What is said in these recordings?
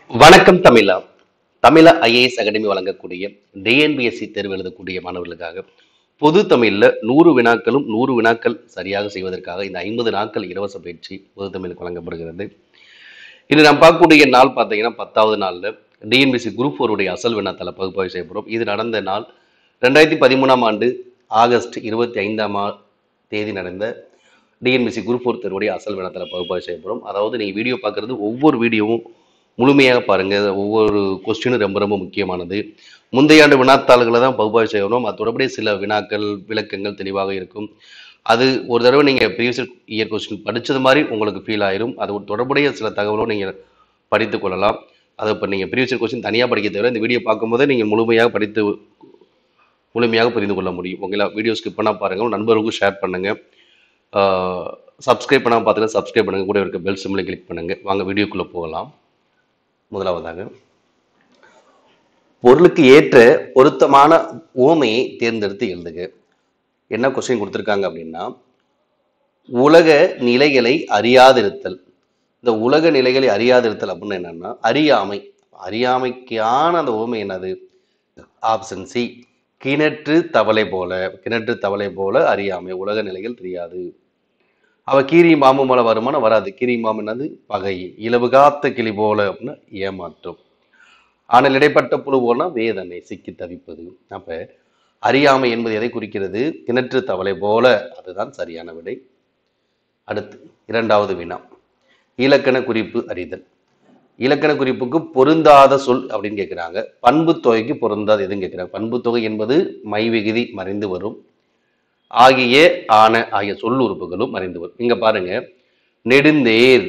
வணக்கம் தமிழா தமிழா ஐஏஎஸ் அகாடமி வழங்கக்கூடிய டிஎன்பிஎஸ்சி தேர்வு எழுதக்கூடிய மாணவர்களுக்காக பொது தமிழ்ல நூறு வினாக்களும் நூறு வினாக்கள் சரியாக செய்வதற்காக இந்த ஐம்பது நாட்கள் இலவச பயிற்சி பொது தமிழுக்கு வழங்கப்படுகிறது இன்று நாம் பார்க்கக்கூடிய நாள் பார்த்தீங்கன்னா பத்தாவது நாளில் டிஎன்பிஎஸ்சி குரூப் ஃபோருடைய அசல் வினாத்தால் பகுப்பாய்வு செய்யப்படும் இது நடந்த நாள் ரெண்டாயிரத்தி பதிமூணாம் ஆண்டு ஆகஸ்ட் இருபத்தி ஐந்தாம் ஆ- தேதி நடந்த டிஎன்பிசி குரூப் ஃபோர் தேர்வுடைய அசல் வினத்தில் பகுப்பாய்வு செய்யப்படும் அதாவது நீங்கள் வீடியோ பார்க்குறது ஒவ்வொரு வீடியோவும் முழுமையாக பாருங்கள் ஒவ்வொரு கொஸ்டினும் ரொம்ப ரொம்ப முக்கியமானது முந்தைய ஆண்டு வினாத்தாள்களை தான் பகுப்பாய்வு செய்யணும் அது தொடர்புடைய சில வினாக்கள் விளக்கங்கள் தெளிவாக இருக்கும் அது ஒரு தடவை நீங்கள் ப்ரீவியஸ் இயர் கொஸ்டின் படித்தது மாதிரி உங்களுக்கு ஃபீல் ஆயிரும் அது தொடர்புடைய சில தகவலும் நீங்கள் படித்து கொள்ளலாம் அதை இப்போ நீங்கள் ப்ரீவியஸ் இயர் கொஸ்டின் தனியாக படிக்க தேவை இந்த வீடியோ பார்க்கும்போதே நீங்கள் முழுமையாக படித்து முழுமையாக புரிந்து கொள்ள முடியும் ஓகேங்களா வீடியோ ஸ்கிப் பண்ணால் பாருங்கள் உங்க நண்பர்களுக்கும் ஷேர் பண்ணுங்கள் சப்ஸ்கிரைப் பண்ணாமல் பார்த்துட்டு சப்ஸ்கிரைப் பண்ணுங்கள் கூட இருக்க பெல் சிம்மில் கிளிக் பண்ணுங்கள் வாங்க வீடியோக்குள்ளே போகலாம் முதலாவதாக பொருளுக்கு ஏற்ற பொருத்தமான ஓமையை தேர்ந்தெடுத்து எழுதுக என்ன கொஸ்டின் கொடுத்துருக்காங்க அப்படின்னா உலக நிலைகளை அறியாதிருத்தல் இந்த உலக நிலைகளை அறியாதிருத்தல் அப்படின்னு என்னன்னா அறியாமை அறியாமைக்கான அந்த ஓமை என்னது ஆப்ஷன் சி கிணற்று தவளை போல கிணற்று தவளை போல அறியாமை உலக நிலைகள் தெரியாது அவ கீரி மாமு மேல வருமானம் வராது கீரி மாமு என்னது பகை இலவு காத்த கிளி போல அப்படின்னா ஏமாற்றம் ஆனால் இடைப்பட்ட புழு போலனா வேதனை சிக்கி தவிப்பது அப்ப அறியாமை என்பது எதை குறிக்கிறது கிணற்று தவளை போல அதுதான் சரியான விடை அடுத்து இரண்டாவது வினா இலக்கண குறிப்பு அறிதல் இலக்கண குறிப்புக்கு பொருந்தாத சொல் அப்படின்னு கேட்குறாங்க பண்பு தொகைக்கு பொருந்தாத எதுவும் கேட்குறாங்க பண்பு தொகை என்பது மை விகுதி மறைந்து வரும் ஆகிய ஆன ஆகிய சொல் உறுப்புகளும் மறைந்து வரும் இங்க பாருங்க நெடுந்தேர்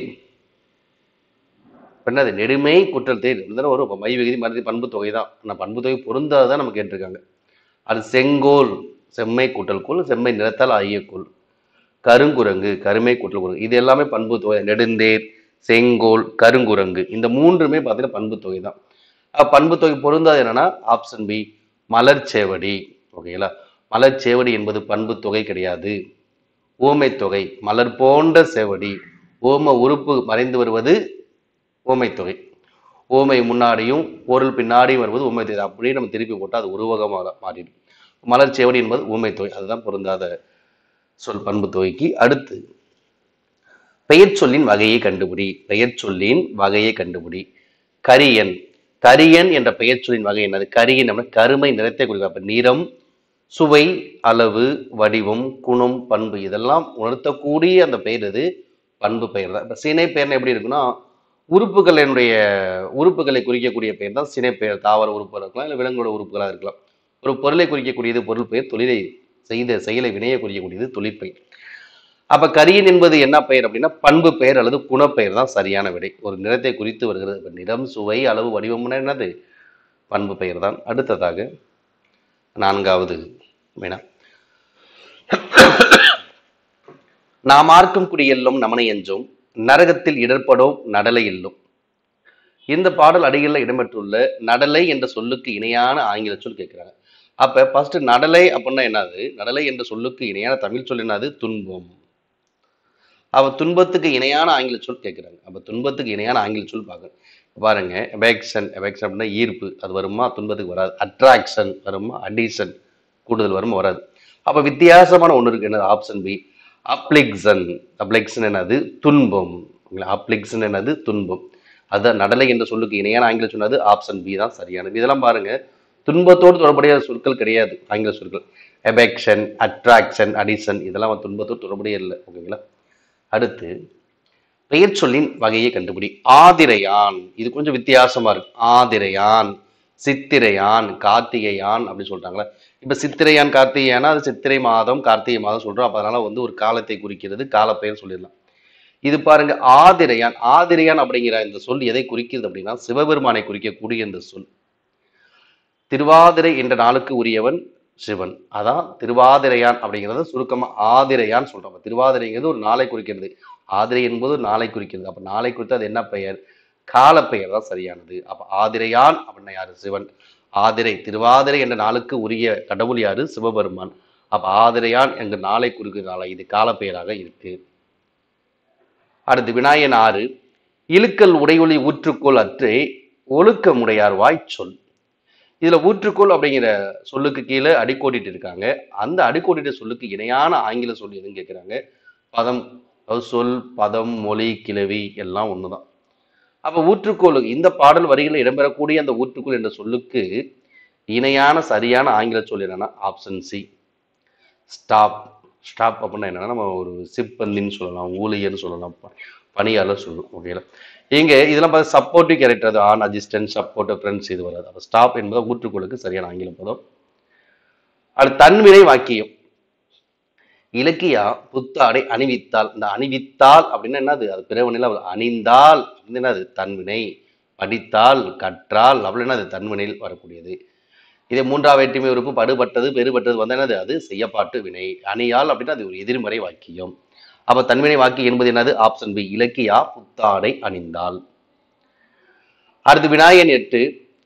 இப்ப என்னது நெடுமை குற்றல் தேர் இருந்தாலும் வரும் இப்ப மை விகுதி மறைந்து பண்பு தொகை தான் ஆனால் பண்பு தொகை பொருந்தாதான் நம்ம கேட்டிருக்காங்க அது செங்கோல் செம்மை கூட்டல் கோல் செம்மை நிறத்தால் ஆகிய கோல் கருங்குரங்கு கருமை கூட்டல் குரங்கு இது எல்லாமே பண்பு தொகை நெடுந்தேர் செங்கோல் கருங்குரங்கு இந்த மூன்றுமே பார்த்தீங்கன்னா பண்பு தொகை தான் அப்ப பண்பு தொகை பொருந்தாது என்னன்னா ஆப்ஷன் பி மலர்ச்சேவடி ஓகேங்களா மலர்ச்சேவடி என்பது பண்பு தொகை கிடையாது ஊமை தொகை மலர் போன்ற சேவடி ஓம உறுப்பு மறைந்து வருவது ஓமை தொகை ஓமை முன்னாடியும் பொருள் பின்னாடியும் வருவது ஊமை தொகை அப்படியே நம்ம திருப்பி போட்டால் அது உருவகமாக மாறிடும் மலர்ச்சேவடி என்பது ஊமை தொகை அதுதான் பொருந்தாத சொல் பண்பு தொகைக்கு அடுத்து பெயர் சொல்லின் வகையை கண்டுபிடி பெயர் சொல்லின் வகையை கண்டுபிடி கரியன் கரியன் என்ற பெயர் சொல்லின் வகை என்னது கரியன் அப்படின்னா கருமை நிறத்தை குறிக்கும் அப்ப நிறம் சுவை அளவு வடிவம் குணம் பண்பு இதெல்லாம் உணர்த்தக்கூடிய அந்த பெயர் இது பண்பு பெயர் தான் இப்ப சினை பெயர்னா எப்படி இருக்குன்னா உறுப்புகளினுடைய உறுப்புகளை குறிக்கக்கூடிய பெயர் தான் சினை பெயர் தாவர உறுப்புகள் இருக்கலாம் இல்லை விலங்கோட உறுப்புகளாக இருக்கலாம் ஒரு பொருளை குறிக்கக்கூடியது பொருள் பெயர் தொழிலை செய்த செயலை வினையை குறிக்கக்கூடியது தொழிற்பெயர் அப்ப கரியன் என்பது என்ன பெயர் அப்படின்னா பண்பு பெயர் அல்லது குணப்பெயர் தான் சரியான விடை ஒரு நிறத்தை குறித்து வருகிறது இப்ப நிறம் சுவை அளவு வடிவம்னா என்னது பண்பு பெயர் தான் அடுத்ததாக நான்காவது வினா நாம் ஆர்க்கும் குடியெல்லும் நமனை என்றும் நரகத்தில் இடர்படோம் நடலை இல்லும் இந்த பாடல் அடிகளில் இடம்பெற்றுள்ள நடலை என்ற சொல்லுக்கு இணையான ஆங்கில சொல் கேட்கிறாங்க அப்ப ஃபர்ஸ்ட் நடலை அப்படின்னா என்னது நடலை என்ற சொல்லுக்கு இணையான தமிழ் சொல் என்னது துன்பம் அவ துன்பத்துக்கு இணையான ஆங்கில சொல் கேட்குறாங்க அப்ப துன்பத்துக்கு இணையான ஆங்கில சொல் பார்க்கணும் பாருங்க எபெக்ஷன் எபெக்ஷன் அப்படின்னா ஈர்ப்பு அது வருமா துன்பத்துக்கு வராது அட்ராக்ஷன் வருமா அடிஷன் கூடுதல் வருமா வராது அப்ப வித்தியாசமான ஒன்று இருக்கு என்னது ஆப்ஷன் பி அப்ளிக்சன் அப்ளிக்சன் என்னது துன்பம் அப்ளிக்சன் என்னது துன்பம் அதுதான் நடலை என்ற சொல்லுக்கு இணையான ஆங்கில சொன்னது ஆப்ஷன் பி தான் சரியானது இதெல்லாம் பாருங்க துன்பத்தோடு தொடர்புடைய சொற்கள் கிடையாது ஆங்கில சொற்கள் எபெக்ஷன் அட்ராக்ஷன் அடிஷன் இதெல்லாம் வந்து துன்பத்தோடு தொடர்புடைய இல்லை ஓகேங்களா அடுத்து பெயர் சொல்லின் வகையை கண்டுபிடி ஆதிரையான் இது கொஞ்சம் வித்தியாசமா இருக்கு ஆதிரையான் சித்திரையான் கார்த்திகையான் அப்படின்னு சொல்றாங்களே இப்ப சித்திரையான் கார்த்திகையானா அது சித்திரை மாதம் கார்த்திகை மாதம் சொல்றோம் அப்ப அதனால வந்து ஒரு காலத்தை குறிக்கிறது காலப்பெயர் சொல்லிடலாம் இது பாருங்க ஆதிரையான் ஆதிரையான் அப்படிங்கிற இந்த சொல் எதை குறிக்கிறது அப்படின்னா சிவபெருமானை குறிக்கக்கூடிய இந்த சொல் திருவாதிரை என்ற நாளுக்கு உரியவன் சிவன் அதான் திருவாதிரையான் அப்படிங்கிறத சுருக்கமா ஆதிரையான் சொல்றோம் அப்ப திருவாதிரைங்கிறது ஒரு நாளை குறிக்கிறது ஆதிரை என்பது ஒரு நாளை குறிக்கிறது அப்ப நாளை குறித்து அது என்ன பெயர் காலப்பெயர் தான் சரியானது அப்ப ஆதிரையான் அப்படின்னா யாரு சிவன் ஆதிரை திருவாதிரை என்ற நாளுக்கு உரிய கடவுள் யாரு சிவபெருமான் அப்ப ஆதிரையான் என்ற நாளை குறிக்கிறதுனால இது காலப்பெயராக இருக்கு அடுத்து விநாயகன் ஆறு இழுக்கல் உடையொளி ஊற்றுக்கோள் அற்றே ஒழுக்கமுடையார் வாய்ச்சொல் இதுல ஊற்றுக்கோள் அப்படிங்கிற சொல்லுக்கு கீழே அடிக்கோடிட்டு இருக்காங்க அந்த அடிக்கோடிட்ட சொல்லுக்கு இணையான ஆங்கில சொல் எதுன்னு கேட்குறாங்க பதம் அதாவது சொல் பதம் மொழி கிளவி எல்லாம் ஒண்ணுதான் அப்ப ஊற்றுக்கோள் இந்த பாடல் வரிகளில் இடம்பெறக்கூடிய அந்த ஊற்றுக்கோள் என்ற சொல்லுக்கு இணையான சரியான ஆங்கில சொல் என்னன்னா ஆப்ஷன் சி ஸ்டாப் ஸ்டாப் அப்படின்னா என்னன்னா நம்ம ஒரு சிப்பந்தின்னு சொல்லலாம் ஊழியர்னு சொல்லலாம் ப- பணியாளர் சொல்லலாம் ஓகேங்களா இங்க இதெல்லாம் பார்த்து சப்போர்ட்டிவ் கேரக்டர் அது ஆன் அசிஸ்டன்ட் சப்போர்ட் ஃப்ரெண்ட்ஸ் இது வராது அப்போ ஸ்டாப் என்பது ஊற்றுக்கோளுக்கு சரியான ஆங்கில பதம் அது தன்வினை வாக்கியம் இலக்கியா புத்தாடை அணிவித்தால் இந்த அணிவித்தால் அப்படின்னா என்னது அது பிறவனில் அணிந்தால் அப்படின்னு என்னது தன்வினை படித்தால் கற்றால் அப்படின்னு அது தன்வினையில் வரக்கூடியது இதே மூன்றாவது வேற்றுமை உறுப்பு படுபட்டது பெறுபட்டது வந்து என்னது அது செய்யப்பாட்டு வினை அணியால் அப்படின்னா அது ஒரு எதிர்மறை வாக்கியம் அப்ப தன்வினை வாக்கியம் என்பது என்னது ஆப்ஷன் பி இலக்கியா புத்தாடை அணிந்தால் அடுத்து விநாயகன் எட்டு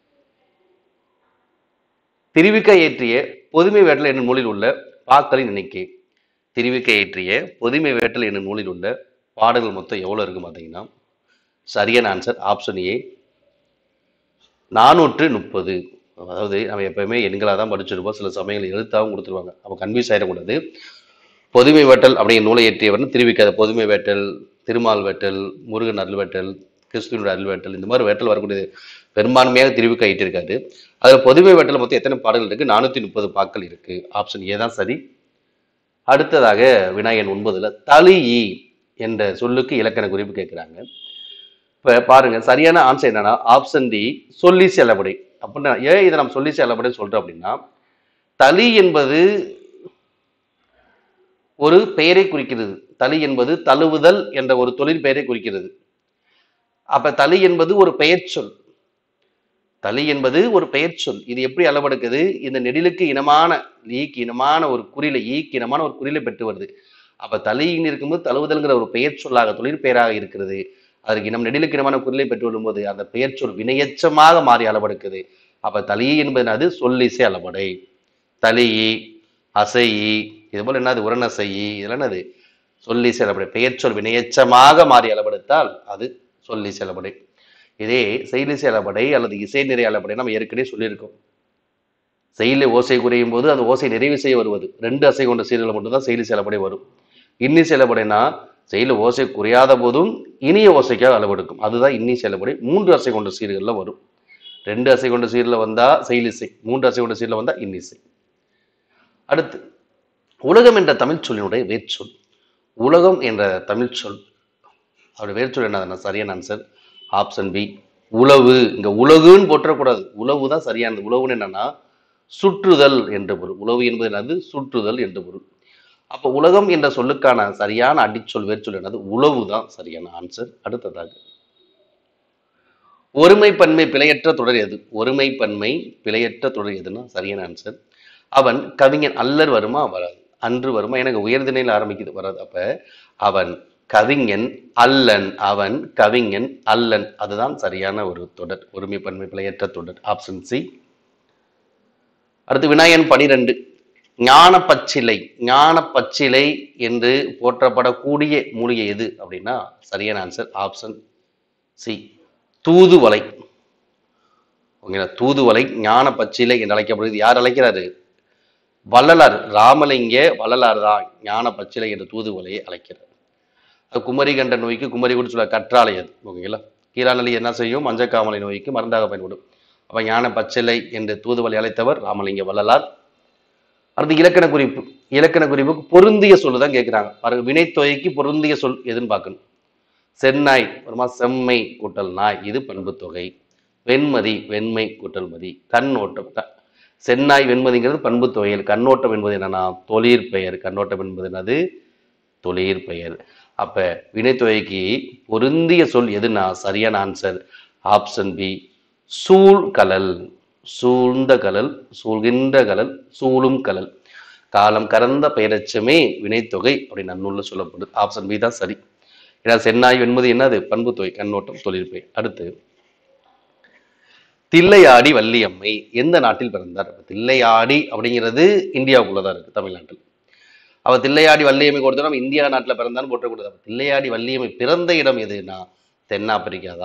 திருவிக்க ஏற்றிய பொதுமை வேட்டல் என்னும் நூலில் உள்ள பாக்களின் எண்ணிக்கை திருவிக்க ஏற்றிய பொதுமை வேட்டல் என்னும் நூலில் உள்ள பாடல்கள் மொத்தம் எவ்வளவு இருக்கு பார்த்தீங்கன்னா சரியான ஆன்சர் ஆப்ஷன் ஏ நானூற்று முப்பது அதாவது நம்ம எப்பயுமே எண்களாக தான் படிச்சிருப்போம் சில சமயங்கள் எழுத்தாகவும் கொடுத்துருவாங்க அப்போ கன்ஃபியூஸ் ஆயிடக்கூடாது பொதுமை வேட்டல் அப்படிங்கிற நூலை இயற்றியவர் திருவிக்காத பொதுமை வேட்டல் திருமால் வேட்டல் முருகன் அருள் வேட்டல் கிறிஸ்துவனோட அருள் வேட்டல் இந்த மாதிரி வேட்டல் வரக்கூடியது பெரும்பான்மையாக திருவிக்க ஈட்டிருக்காரு அதில் பொதுமை வேட்டல் மொத்தம் எத்தனை பாடல்கள் இருக்கு நானூற்றி முப்பது பாக்கள் இருக்கு ஆப்ஷன் ஏ தான் சரி அடுத்ததாக விநாயகன் ஒன்பதுல தலியி என்ற சொல்லுக்கு இலக்கண குறிப்பு கேட்குறாங்க இப்போ பாருங்க சரியான ஆன்சர் என்னன்னா ஆப்ஷன் டி சொல்லி செல்லப்படை அப்படின்னா ஏன் இதை நம்ம சொல்லி செல்லப்படைன்னு சொல்றோம் அப்படின்னா தலி என்பது ஒரு பெயரை குறிக்கிறது தலி என்பது தழுவுதல் என்ற ஒரு தொழில் பெயரை குறிக்கிறது அப்ப தலி என்பது ஒரு பெயர் சொல் தலி என்பது ஒரு பெயர் சொல் இது எப்படி அளவெடுக்குது இந்த நெடிலுக்கு இனமான ஈக்கு இனமான ஒரு குறிலை ஈக்கு இனமான ஒரு குறிலை பெற்று வருது அப்ப தலின்னு இருக்கும்போது தழுவுதல்ங்கிற ஒரு பெயர் சொல்லாக தொழில் பெயராக இருக்கிறது அதற்கு இனம் நெடிலுக்கு இனமான குறிலை பெற்று வரும்போது அந்த பெயர் சொல் வினையச்சமாக மாறி அளவெடுக்குது அப்ப தலி என்பது அது சொல்லிசை அளபடை தலியி அசையி இது போல என்னது உரணசையி இதெல்லாம் என்னது சொல்லி செலப்படை பெயர் சொல் வினையச்சமாக மாறி அளவெடுத்தால் அது சொல்லி செலப்படை இதே செயலி செலப்படை அல்லது இசை நிறை அளபடை நம்ம ஏற்கனவே சொல்லியிருக்கோம் செயலை ஓசை குறையும் போது அந்த ஓசை நிறைவு செய்ய வருவது ரெண்டு அசை கொண்ட சீர்களை மட்டும்தான் செயலி செலப்படை வரும் இன்னி செலப்படைனா செயல ஓசை குறையாத போதும் இனிய ஓசைக்காக அளவெடுக்கும் அதுதான் இன்னி செலப்படை மூன்று அசை கொண்ட சீர்களில் வரும் ரெண்டு அசை கொண்ட சீரில் வந்தா செயலிசை மூன்று அசை கொண்ட சீரில் வந்தா இன்னிசை அடுத்து உலகம் என்ற தமிழ் சொல்லினுடைய வேர்ச்சொல் உலகம் என்ற தமிழ் சொல் அவருடைய வேர்ச்சொல் என்னதுன்னா சரியான ஆன்சர் ஆப்ஷன் பி உழவு இங்க உலகுன்னு போற்றக்கூடாது உழவு தான் சரியானது உழவுன்னு என்னன்னா சுற்றுதல் என்ற பொருள் உழவு என்பது என்னது சுற்றுதல் என்ற பொருள் அப்போ உலகம் என்ற சொல்லுக்கான சரியான அடிச்சொல் வேர்ச்சொல் என்னது உழவு தான் சரியான ஆன்சர் அடுத்ததாக ஒருமைப்பன்மை பிழையற்ற தொடர் எது ஒருமைப்பன்மை பிழையற்ற தொடர் எதுன்னா சரியான ஆன்சர் அவன் கவிஞன் அல்லர் வருமா வராது அன்று வருமா எனக்கு உயர்திணையில் ஆரம்பிக்குது வராது அப்ப அவன் கவிஞன் அல்லன் அவன் கவிஞன் அல்லன் அதுதான் சரியான ஒரு தொடர் ஒருமைப்பன்மை பிழையற்ற தொடர் ஆப்ஷன் சி அடுத்து விநாயகன் பனிரெண்டு ஞான பச்சிலை ஞான பச்சிலை என்று போற்றப்படக்கூடிய மூலிகை எது அப்படின்னா சரியான ஆன்சர் ஆப்ஷன் சி தூதுவளை ஓகேங்களா தூதுவளை ஞான பச்சிலை என்று அழைக்கப்படுகிறது யார் அழைக்கிறாரு வள்ளலார் ராமலிங்க வள்ளலார் தான் ஞான பச்சிலை என்ற தூதுவளையை அழைக்கிறார் அது குமரி கண்ட நோய்க்கு குமரி கூட சொல்ல கற்றாழை அது ஓகேங்களா கீழாநலி என்ன செய்யும் மஞ்சக்காமலை நோய்க்கு மருந்தாக பயன்படும் அப்ப ஞான பச்சிலை என்று தூதுவளை அழைத்தவர் ராமலிங்க வள்ளலார் அடுத்து இலக்கண குறிப்பு இலக்கண குறிப்புக்கு பொருந்திய சொல்லு தான் கேட்குறாங்க பாருங்க வினைத்தொகைக்கு பொருந்திய சொல் எதுன்னு பார்க்கணும் செந்நாய் வருமா செம்மை கூட்டல் நாய் இது பண்பு தொகை வெண்மதி வெண்மை கூட்டல் மதி கண்ணோட்டம் க- செந்நாய் வெண்மதிங்கிறது பண்பு தொகையில் கண்ணோட்டம் என்பது என்னன்னா தொழிற் பெயர் கண்ணோட்டம் என்பது என்னது தொழிற் பெயர் அப்ப வினைத்தொகைக்கு பொருந்திய சொல் எதுனா சரியான ஆன்சர் ஆப்ஷன் பி சூழ்கலல் சூழ்ந்த கலல் சூழ்கின்ற கலல் சூழும் கலல் காலம் கறந்த பெயரச்சமே வினைத்தொகை அப்படின்னு நன்னூல்ல சொல்லப்படுது ஆப்ஷன் பி தான் சரி ஏன்னா சென்னாய் என்பது என்னது பண்பு தொகை கண்ணோட்டம் தொழிற்பெயர் அடுத்து தில்லையாடி வள்ளியம்மை எந்த நாட்டில் பிறந்தார் அப்ப தில்லையாடி அப்படிங்கிறது இந்தியாவுக்குள்ளதான் இருக்கு தமிழ்நாட்டில் அவ தில்லையாடி வள்ளியம்மை கொடுத்தா நம்ம இந்தியா நாட்டில் பிறந்தான்னு போட்டக்கூடாது அப்ப தில்லையாடி வள்ளியம்மை பிறந்த இடம் எதுனா தென்னாப்பிரிக்கா தான்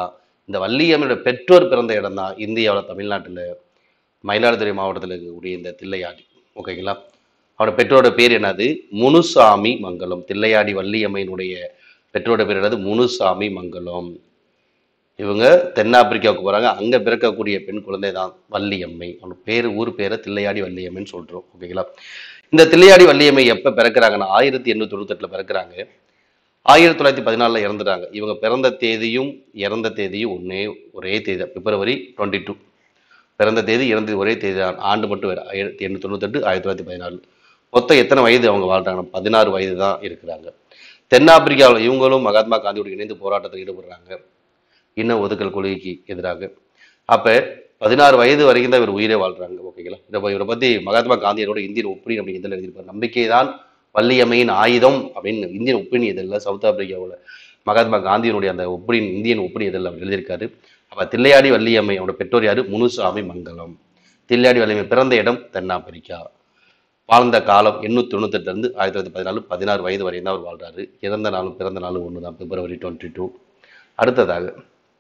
இந்த வள்ளியம்மனோட பெற்றோர் பிறந்த இடம் தான் இந்தியாவில் தமிழ்நாட்டில் மயிலாடுதுறை மாவட்டத்தில் இருக்கக்கூடிய இந்த தில்லையாடி ஓகேங்களா அவரோட பெற்றோரோட பேர் என்னது முனுசாமி மங்கலம் தில்லையாடி வள்ளியம்மனுடைய பெற்றோரோட பேர் என்னது முனுசாமி மங்கலம் இவங்க தென்னாப்பிரிக்காவுக்கு போறாங்க அங்க பிறக்கக்கூடிய பெண் குழந்தை தான் வள்ளியம்மை அவங்க பேர் ஊர் பேரை தில்லையாடி வள்ளியம்மைன்னு சொல்றோம் ஓகேங்களா இந்த தில்லையாடி வள்ளியம்மை எப்ப பிறக்கிறாங்கன்னா ஆயிரத்தி எண்ணூத்தி தொண்ணூத்தெட்டுல பிறக்கிறாங்க ஆயிரத்தி தொள்ளாயிரத்தி பதினாலுல இறந்துட்டாங்க இவங்க பிறந்த தேதியும் இறந்த தேதியும் ஒன்னே ஒரே தேதி தான் பிப்ரவரி டுவெண்ட்டி டூ பிறந்த தேதி இறந்த ஒரே தேதி தான் ஆண்டு மட்டும் வேறு ஆயிரத்தி எண்ணூத்தி தொண்ணூத்தெட்டு ஆயிரத்தி தொள்ளாயிரத்தி பதினாலு மொத்தம் எத்தனை வயது அவங்க வாழ்றாங்க பதினாறு வயது தான் இருக்கிறாங்க தென்னாப்பிரிக்காவில் இவங்களும் மகாத்மா காந்தியோடு இணைந்து போராட்டத்தில் ஈடுபடுறாங்க இன ஒதுக்கல் கொள்கைக்கு எதிராக அப்ப பதினாறு வயது வரைக்கும் தான் இவர் உயிரே வாழ்றாங்க ஓகேங்களா இதை இவரை பத்தி மகாத்மா காந்தியரோட இந்தியன் ஒப்பினி அப்படின்னு இதில் எழுதியிருப்பார் நம்பிக்கை தான் வள்ளியம்மையின் ஆயுதம் அப்படின்னு இந்தியன் ஒப்பினி இதழில் சவுத் ஆப்பிரிக்காவில் மகாத்மா காந்தியினுடைய அந்த ஒப்பினி இந்தியன் ஒப்பினி இதழில் அவர் எழுதியிருக்காரு அப்ப தில்லையாடி வள்ளியம்மை அவரோட பெற்றோர் யாரு முனுசாமி மங்கலம் தில்லையாடி வள்ளியம்மை பிறந்த இடம் தென்னாப்பிரிக்கா வாழ்ந்த காலம் எண்ணூத்தி தொண்ணூத்தெட்டுல இருந்து ஆயிரத்தி தொள்ளாயிரத்தி பதினாலு பதினாறு வயது வரையும் தான் அவர் வாழ்றாரு இறந்த நாளும் பிறந்த நாளும் ஒன்று தான் பிப்ரவரி டுவெண்ட்டி டூ அடுத்ததாக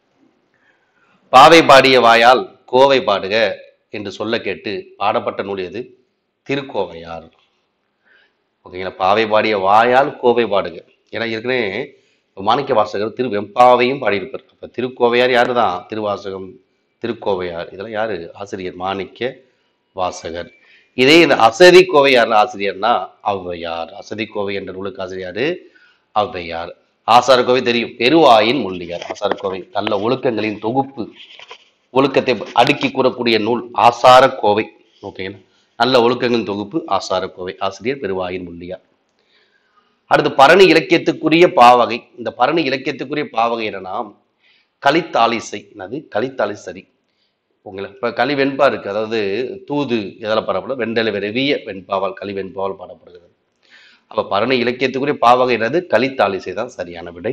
பாவை பாடிய வாயால் கோவை பாடுக என்று சொல்ல கேட்டு பாடப்பட்ட நூல் எது திருக்கோவையார் ஓகேங்களா பாவை பாடிய வாயால் கோவை பாடுக ஏன்னா ஏற்கனவே இப்ப மாணிக்க வாசகர் திரு வெம்பாவையும் பாடியிருப்பார் அப்ப திருக்கோவையார் யாரு தான் திருவாசகம் திருக்கோவையார் இதெல்லாம் யாரு ஆசிரியர் மாணிக்க வாசகர் இதே இந்த அசதி கோவையார் ஆசிரியர்னா ஔவையார் அசதி கோவை என்ற நூலுக்கு ஆசிரியர் ஔவையார் ஆசாரக்கோவை தெரியும் பெருவாயின் முள்ளியார் ஆசாரக்கோவை நல்ல ஒழுக்கங்களின் தொகுப்பு ஒழுக்கத்தை அடுக்கி கூறக்கூடிய நூல் ஆசாரக்கோவை ஓகேங்களா நல்ல ஒழுக்கங்களின் தொகுப்பு ஆசாரக்கோவை ஆசிரியர் பெருவாயின் முள்ளியார் அடுத்து பரணி இலக்கியத்துக்குரிய பாவகை இந்த பரணி இலக்கியத்துக்குரிய பாவகை என்னன்னா கலித்தாலிசை என்னது கலித்தாலிசரி உங்களை இப்போ களி வெண்பா இருக்கு அதாவது தூது எதில் பாடப்படும் வெண்டலை விரவிய வெண்பாவால் களி வெண்பாவால் பாடப்படுகிறது அப்ப பரணி இலக்கியத்துக்குரிய பாவகை என்னது கலித்தாலிசை தான் சரியான விடை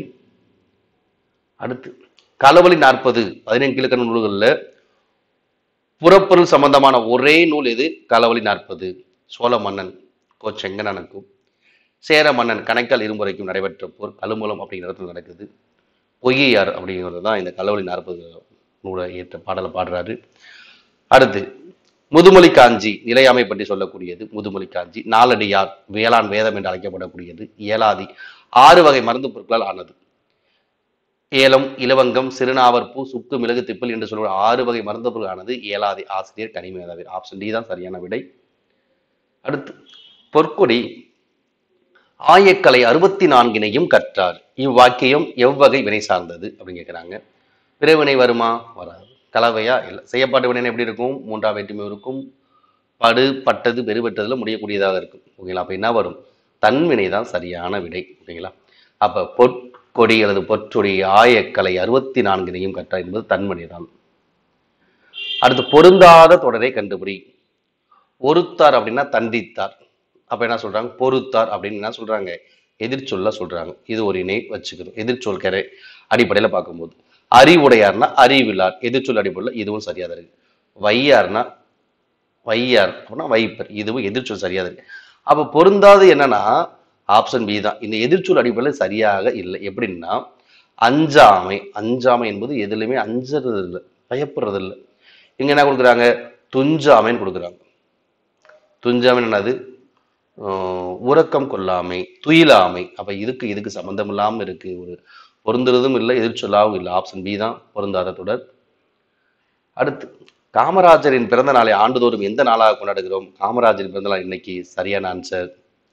அடுத்து களவழி நாற்பது பதினெண்டு கிழக்கண நூல்களில் புறப்பொருள் சம்பந்தமான ஒரே நூல் எது களவழி நாற்பது சோழ மன்னன் கோ செங்கனனுக்கும் சேர மன்னன் கணைக்கால் இருமுறைக்கும் நடைபெற்ற போர் கழுமூலம் அப்படிங்கிற இடத்துல நடக்குது பொய்யார் அப்படிங்கிறது தான் இந்த களவழி நாற்பது நூலை ஏற்ற பாடலை பாடுறாரு அடுத்து முதுமொழி காஞ்சி நிலையாமை பற்றி சொல்லக்கூடியது முதுமொழி காஞ்சி நாலடியார் வேளாண் வேதம் என்று அழைக்கப்படக்கூடியது ஏலாதி ஆறு வகை மருந்து பொருட்களால் ஆனது ஏலம் இலவங்கம் சிறுநாவற்பூ சுக்கு மிளகு திப்பில் என்று சொல்லுற ஆறு வகை மருந்து பொருள் ஆனது ஏலாதி ஆசிரியர் கனிமேதாவி ஆப்ஷன் டி தான் சரியான விடை அடுத்து பொற்கொடி ஆயக்கலை அறுபத்தி நான்கினையும் கற்றார் இவ்வாக்கியம் எவ்வகை வினை சார்ந்தது அப்படின்னு கேட்குறாங்க பிறவினை வருமா வராது கலவையா இல்லை செய்யப்பட்ட வினை எப்படி இருக்கும் மூன்றாம் வேற்றுமை இருக்கும் படு பட்டது பெருபெற்றதுல முடியக்கூடியதாக இருக்கும் ஓகேங்களா அப்போ என்ன வரும் தன்வினை தான் சரியான விடை ஓகேங்களா அப்போ பொற்கொடி அல்லது பொற்றொடி ஆயக்கலை அறுபத்தி நான்கினையும் கற்றார் என்பது தன்வினை தான் அடுத்து பொருந்தாத தொடரை கண்டுபிடி பொறுத்தார் அப்படின்னா தண்டித்தார் அப்ப என்ன சொல்றாங்க பொறுத்தார் அப்படின்னு என்ன சொல்றாங்க எதிர்ச்சொல்ல சொல்றாங்க இது ஒரு இணை வச்சுக்கணும் எதிர்ச்சொல் கரை அடிப்படையில பார்க்கும்போது அறிவுடையார்னா அறிவில்லார் எதிர்ச்சொல் அடிப்படையில் இதுவும் சரியா தான் இருக்கு வையார்னா வையார் அப்படின்னா வைப்பர் இதுவும் எதிர்ச்சொல் சரியா தான் இருக்கு அப்ப பொருந்தாது என்னன்னா ஆப்ஷன் பி தான் இந்த எதிர்ச்சொல் அடிப்படையில் சரியாக இல்லை எப்படின்னா அஞ்சாமை அஞ்சாமை என்பது எதுலையுமே அஞ்சறது இல்லை பயப்படுறது இல்லை இங்க என்ன கொடுக்குறாங்க துஞ்சாமைன்னு கொடுக்குறாங்க துஞ்சாமை என்னது ஆஹ் உறக்கம் கொள்ளாமை துயிலாமை அப்ப இதுக்கு இதுக்கு சம்பந்தம் இல்லாம இருக்கு ஒரு பொருந்துறதும் இல்லை எதிர்ச்சொல்லாவும் இல்லை ஆப்ஷன் பி தான் பொருந்தாத தொடர் அடுத்து காமராஜரின் பிறந்த நாளை ஆண்டுதோறும் எந்த நாளாக கொண்டாடுகிறோம் காமராஜரின் பிறந்த நாள் இன்னைக்கு சரியான ஆன்சர்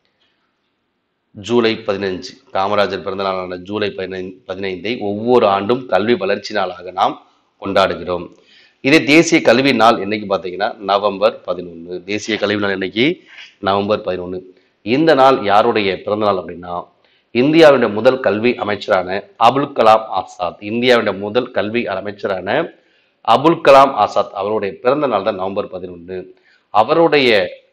ஜூலை பதினஞ்சு காமராஜர் பிறந்த நாளான ஜூலை பதினைந்து பதினைந்தை ஒவ்வொரு ஆண்டும் கல்வி வளர்ச்சி நாளாக நாம் கொண்டாடுகிறோம் இதே தேசிய கல்வி நாள் என்னைக்கு பார்த்தீங்கன்னா நவம்பர் பதினொன்று தேசிய கல்வி நாள் என்னைக்கு நவம்பர் பதினொன்று இந்த நாள் யாருடைய பிறந்த நாள் அப்படின்னா இந்தியாவுடைய முதல் கல்வி அமைச்சரான அபுல் கலாம் ஆசாத் இந்தியாவுடைய முதல் கல்வி அமைச்சரான அபுல் கலாம் ஆசாத் அவருடைய பிறந்த நாள் தான் நவம்பர் பதினொன்று அவருடைய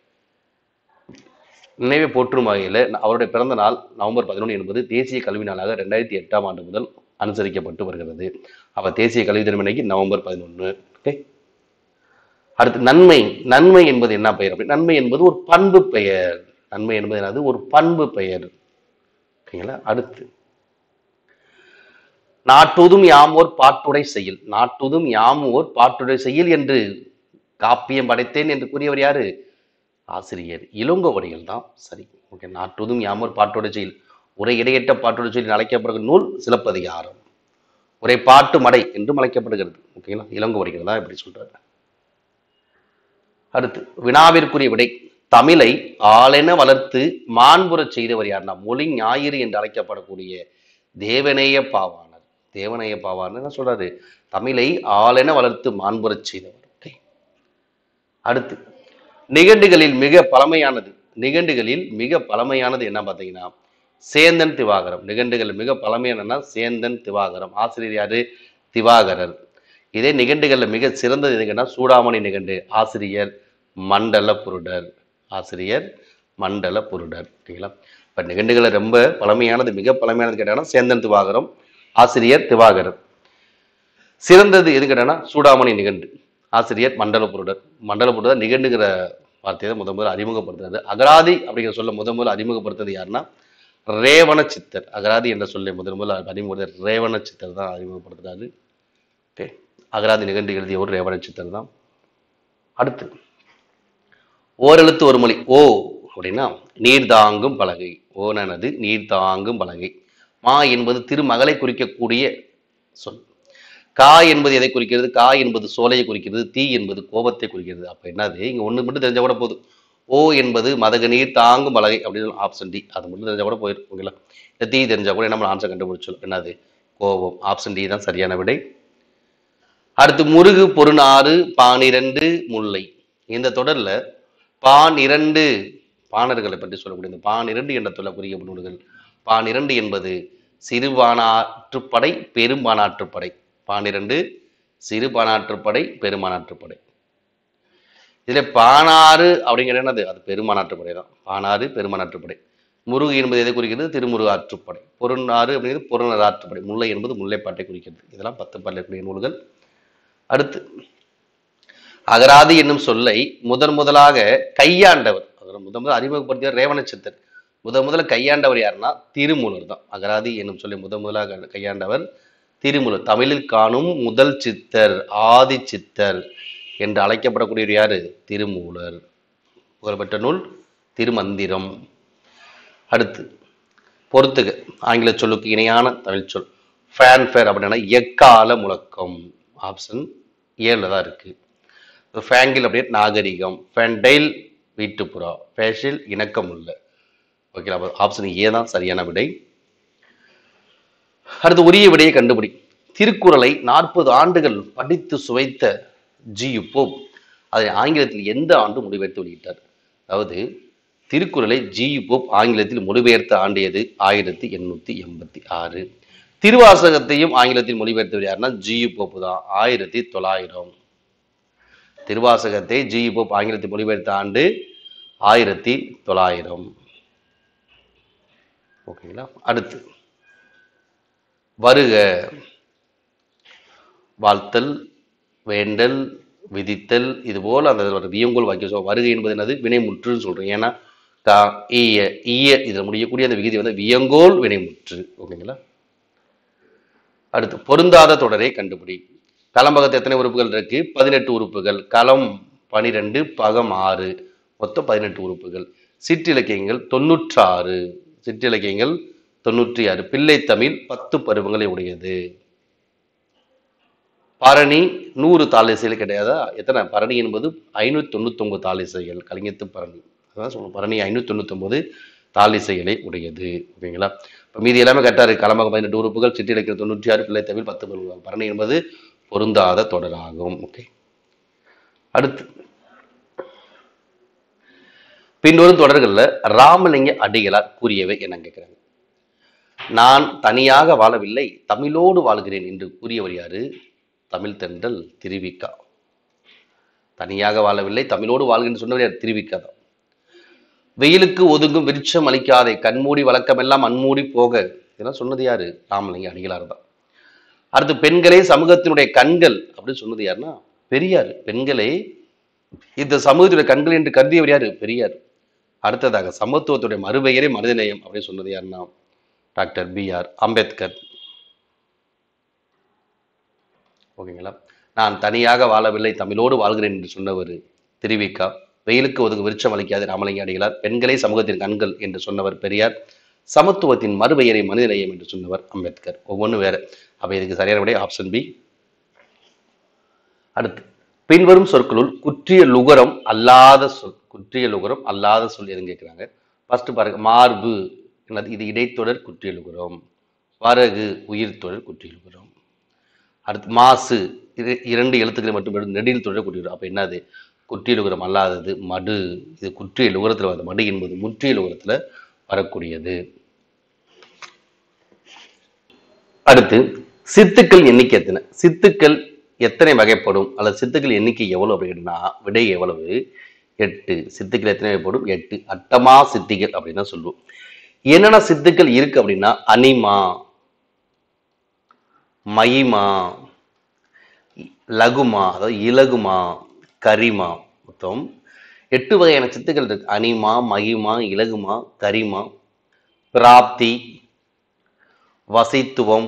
நினைவை போற்றும் வகையில் அவருடைய பிறந்த நாள் நவம்பர் பதினொன்று என்பது தேசிய கல்வி நாளாக ரெண்டாயிரத்தி எட்டாம் ஆண்டு முதல் அனுசரிக்கப்பட்டு வருகிறது அப்ப தேசிய கல்வி தினம் இன்னைக்கு நவம்பர் பதினொன்று ஓகே அடுத்து நன்மை நன்மை என்பது என்ன பெயர் அப்படி நன்மை என்பது ஒரு பண்பு பெயர் நன்மை என்பது என்னது ஒரு பண்பு பெயர் ஓகேங்களா அடுத்து நாட்டுதும் யாமோர் பாட்டுடை செய்யில் நாட்டுதும் யாமோர் பாட்டுடை செய்யில் என்று காப்பியம் படைத்தேன் என்று கூறியவர் யாரு ஆசிரியர் இளங்கோவடிகள் தான் சரி ஓகே நாட்டுதும் யாமோர் பாட்டுடை செய்யில் உரை இடையற்ற பாட்டுடை செய்யில் அழைக்கப்படுகிற நூல் சிலப்பதிகாரம் உரை பாட்டு மடை என்றும் அழைக்கப்படுகிறது ஓகேங்களா இளங்கோவடிகள் தான் இப்படி சொல்றாரு அடுத்து வினாவிற்குரிய விடை தமிழை ஆளென வளர்த்து மாண்புறச் செய்தவர் யார்னா மொழி ஞாயிறு என்று அழைக்கப்படக்கூடிய தேவநேய பாவாணர் தேவநேய பாவாணர் என்ன சொல்றாரு தமிழை ஆளென வளர்த்து மாண்புறச் செய்தவர் ஓகே அடுத்து நிகண்டுகளில் மிக பழமையானது நிகண்டுகளில் மிக பழமையானது என்ன பார்த்தீங்கன்னா சேந்தன் திவாகரம் நிகண்டுகள் மிக பழமையானன்னா சேந்தன் திவாகரம் ஆசிரியர் யாரு திவாகரர் இதே நிகண்டுகளில் மிக சிறந்தது எதுங்கன்னா சூடாமணி நிகண்டு ஆசிரியர் மண்டல புருடர் ஆசிரியர் மண்டல புருடர் ஓகேங்களா இப்போ நிகண்டுகளை ரொம்ப பழமையானது மிக பழமையானது கேட்டாங்கன்னா சேந்தன் திவாகரம் ஆசிரியர் திவாகரர் சிறந்தது எது கேட்டாங்கன்னா சூடாமணி நிகண்டு ஆசிரியர் மண்டல புருடர் மண்டல புருடர் நிகண்டுங்கிற வார்த்தையை முத முதல்ல அறிமுகப்படுத்துறது அகராதி அப்படிங்கிற சொல்ல முத முதல்ல அறிமுகப்படுத்துறது யாருன்னா ரேவண சித்தர் அகராதி என்ற சொல்லை முதல் முதல்ல அறிமுகப்படுத்த ரேவண சித்தர் தான் அறிமுகப்படுத்துறாரு ஓகே அகராதி நிகண்டு எழுதிய ஒரு ரேவண சித்தர் தான் அடுத்து ஓரெழுத்து ஒரு மொழி ஓ அப்படின்னா நீர் தாங்கும் பலகை ஓனனது நீர் தாங்கும் பலகை மா என்பது திருமகளை குறிக்கக்கூடிய சொல் கா என்பது எதை குறிக்கிறது கா என்பது சோலையை குறிக்கிறது தீ என்பது கோபத்தை குறிக்கிறது அப்ப என்னது இங்க ஒண்ணு மட்டும் தெரிஞ்சா கூட போதும் ஓ என்பது மதகு நீர் தாங்கும் பலகை அப்படின்னு ஆப்ஷன் டி அது மட்டும் தெரிஞ்சா கூட போயிருக்கும் ஓகேங்களா இந்த தீ தெரிஞ்சா கூட நம்ம ஆன்சர் கண்டுபிடிச்சோம் என்னது கோபம் ஆப்ஷன் டி தான் சரியான விடை அடுத்து முருகு பொருநாறு பானிரண்டு முல்லை இந்த தொடர்ல பான் இரண்டு பாணர்களை பற்றி சொல்லக்கூடிய இந்த பான் இரண்டு என்ற சொல்லக்கூடிய நூல்கள் பான் இரண்டு என்பது சிறுபானாற்றுப்படை பெரும்பானாற்றுப்படை பானிரண்டு சிறுபானாற்றுப்படை பெருமானாற்றுப்படை இதுல பானாறு அப்படிங்கிறது என்னது அது பெருமானாற்றுப்படை தான் பானாறு பெருமானாற்றுப்படை முருகு என்பது எதை குறிக்கிறது திருமுருகு ஆற்றுப்படை பொருநாறு அப்படிங்கிறது பொருணர் ஆற்றுப்படை முல்லை என்பது முல்லைப்பாட்டை குறிக்கிறது இதெல்லாம் பத்து பல்லக்கூடிய நூல்கள் அடுத்து அகராதி என்னும் சொல்லை முதன் முதலாக கையாண்டவர் அவர் முதன் முதல் அறிமுகப்படுத்தியவர் ரேவணச்சித்தர் முதன் முதல்ல கையாண்டவர் யாருன்னா திருமூலர் தான் அகராதி என்னும் சொல்லி முதன் முதலாக கையாண்டவர் திருமூலர் தமிழில் காணும் முதல் சித்தர் ஆதி சித்தர் என்று அழைக்கப்படக்கூடியவர் யாரு திருமூலர் புகழ்பெற்ற நூல் திருமந்திரம் அடுத்து பொறுத்துக ஆங்கில சொல்லுக்கு இணையான தமிழ் சொல் ஃபேன்ஃபேர் அப்படின்னா எக்கால முழக்கம் ஆப்ஷன் ஏழில் தான் இருக்கு ஃபேங்கில் அப்படியே நாகரிகம் ஃபேண்டைல் வீட்டுப்புறா ஃபேஷில் இணக்கமுள்ள ஓகே அப்போ ஆப்ஷன் ஏ தான் சரியான விடை அடுத்து உரிய விடையை கண்டுபிடி திருக்குறளை நாற்பது ஆண்டுகள் படித்து சுவைத்த ஜி போப் அதை ஆங்கிலத்தில் எந்த ஆண்டு மொழிபெயர்த்து வெளியிட்டார் அதாவது திருக்குறளை ஜி போப் ஆங்கிலத்தில் மொழிபெயர்த்த ஆண்டு எது ஆயிரத்தி எண்ணூத்தி எண்பத்தி ஆறு திருவாசகத்தையும் ஆங்கிலத்தில் மொழிபெயர்த்தவர் யாருன்னா ஜி போப் தான் ஆயிரத்தி தொள்ளாயிரம் திருவாசகத்தை ஜி போப் ஆங்கிலத்தில் மொழிபெயர்த்த ஆண்டு ஆயிரத்தி தொள்ளாயிரம் ஓகேங்களா அடுத்து வருக வாழ்த்தல் வேண்டல் விதித்தல் இது போல அந்த ஒரு வியங்கோல் வாக்கியம் சொல்லுவோம் வருகை என்பது என்னது வினைமுற்றுன்னு சொல்றோம் ஏன்னா கா ஈய ஈய இதில் முடியக்கூடிய அந்த விகுதி வந்து வியங்கோல் வினைமுற்று ஓகேங்களா அடுத்து பொருந்தாத தொடரை கண்டுபிடி களம்பகத்து எத்தனை உறுப்புகள் இருக்கு பதினெட்டு உறுப்புகள் களம் பனிரெண்டு பகம் ஆறு மொத்தம் பதினெட்டு உறுப்புகள் சிற்றிலக்கியங்கள் தொண்ணூற்றாறு சிற்றிலக்கியங்கள் தொண்ணூற்றி ஆறு பிள்ளைத்தமிழ் பத்து பருவங்களை உடையது பரணி நூறு தாளிசைகள் கிடையாதா எத்தனை பரணி என்பது ஐநூற்றி தொண்ணூத்தொம்பது தாளிசைகள் கலிங்கத்து பரணி அதான் சொல்லணும் பரணி ஐநூற்றி தொண்ணூத்தொம்பது தாளிசைகளை உடையது ஓகேங்களா இப்போ மீதி எல்லாமே கரெக்டாக இருக்கு களமாக பதினெட்டு உறுப்புகள் சிற்றிலக்கியம் தொண்ணூற்றி ஆறு பிள்ளைத்தமிழ் பத்து பருவங்கள் பரணி என்பது பொருந்தாத தொடராகும் ஓகே அடுத்து பின்வரும் தொடர்களில் ராமலிங்க அடிகளார் கூறியவை என்ன கேட்குறாங்க நான் தனியாக வாழவில்லை தமிழோடு வாழ்கிறேன் என்று கூறியவர் யாரு தமிழ் தென்றல் திருவிக்கா தனியாக வாழவில்லை தமிழோடு வாழ்கிறேன் சொன்னவர் யார் திருவிக்கா தான் வெயிலுக்கு ஒதுங்கும் விருட்சம் அளிக்காதே கண்மூடி வழக்கமெல்லாம் அன்மூடி போக இதெல்லாம் சொன்னது யாரு ராமலிங்க அடிகளார் தான் அடுத்து பெண்களே சமூகத்தினுடைய கண்கள் அப்படின்னு சொன்னது யாருன்னா பெரியார் பெண்களே இந்த சமூகத்துடைய கண்கள் என்று கருதியவர் யாரு பெரியார் அடுத்ததாக சமத்துவத்துடைய மறுபெயரே மனிதநேயம் அப்படின்னு சொன்னது யாருன்னா டாக்டர் பி ஆர் அம்பேத்கர் ஓகேங்களா நான் தனியாக வாழவில்லை தமிழோடு வாழ்கிறேன் என்று சொன்னவர் திருவிக்கா வெயிலுக்கு ஒதுங்கு விருட்சம் அளிக்காது ராமலிங்க அடிகளார் பெண்களே சமூகத்தின் கண்கள் என்று சொன்னவர் பெரியார் சமத்துவத்தின் மறுபெயரை மனிதநேயம் என்று சொன்னவர் அம்பேத்கர் ஒவ்வொன்றும் வேற அப்ப இதுக்கு சரியான விடை ஆப்ஷன் பி அடுத்து பின்வரும் சொற்களுள் குற்றிய லுகரம் அல்லாத சொல் குற்றிய லுகரம் அல்லாத சொல் எதுன்னு கேட்குறாங்க ஃபர்ஸ்ட் பாருங்க மார்பு என்னது இது இடைத்தொடர் குற்றிய லுகரம் வரகு உயிர் தொடர் குற்றிய லுகரம் அடுத்து மாசு இது இரண்டு எழுத்துக்களை மட்டும் எடுத்து நெடில் தொடர் குற்றிய அப்போ என்னது குற்றிய லுகரம் அல்லாதது மடு இது குற்றிய லுகரத்தில் வந்த மடு என்பது முற்றிய லுகரத்தில் வரக்கூடியது அடுத்து சித்துக்கள் எண்ணிக்கை எத்தனை சித்துக்கள் எத்தனை வகைப்படும் அல்லது சித்துக்கள் எண்ணிக்கை எவ்வளவு அப்படின்னா விடை எவ்வளவு எட்டு சித்துக்கள் எத்தனை வகைப்படும் எட்டு அட்டமா சித்திகள் அப்படின்னு தான் சொல்லுவோம் என்னென்ன சித்துக்கள் இருக்கு அப்படின்னா அனிமா மயிமா லகுமா அதாவது இலகுமா கரிமா மொத்தம் எட்டு வகையான சித்துக்கள் இருக்கு அனிமா மகிமா இலகுமா கரிமா பிராப்தி வசித்துவம்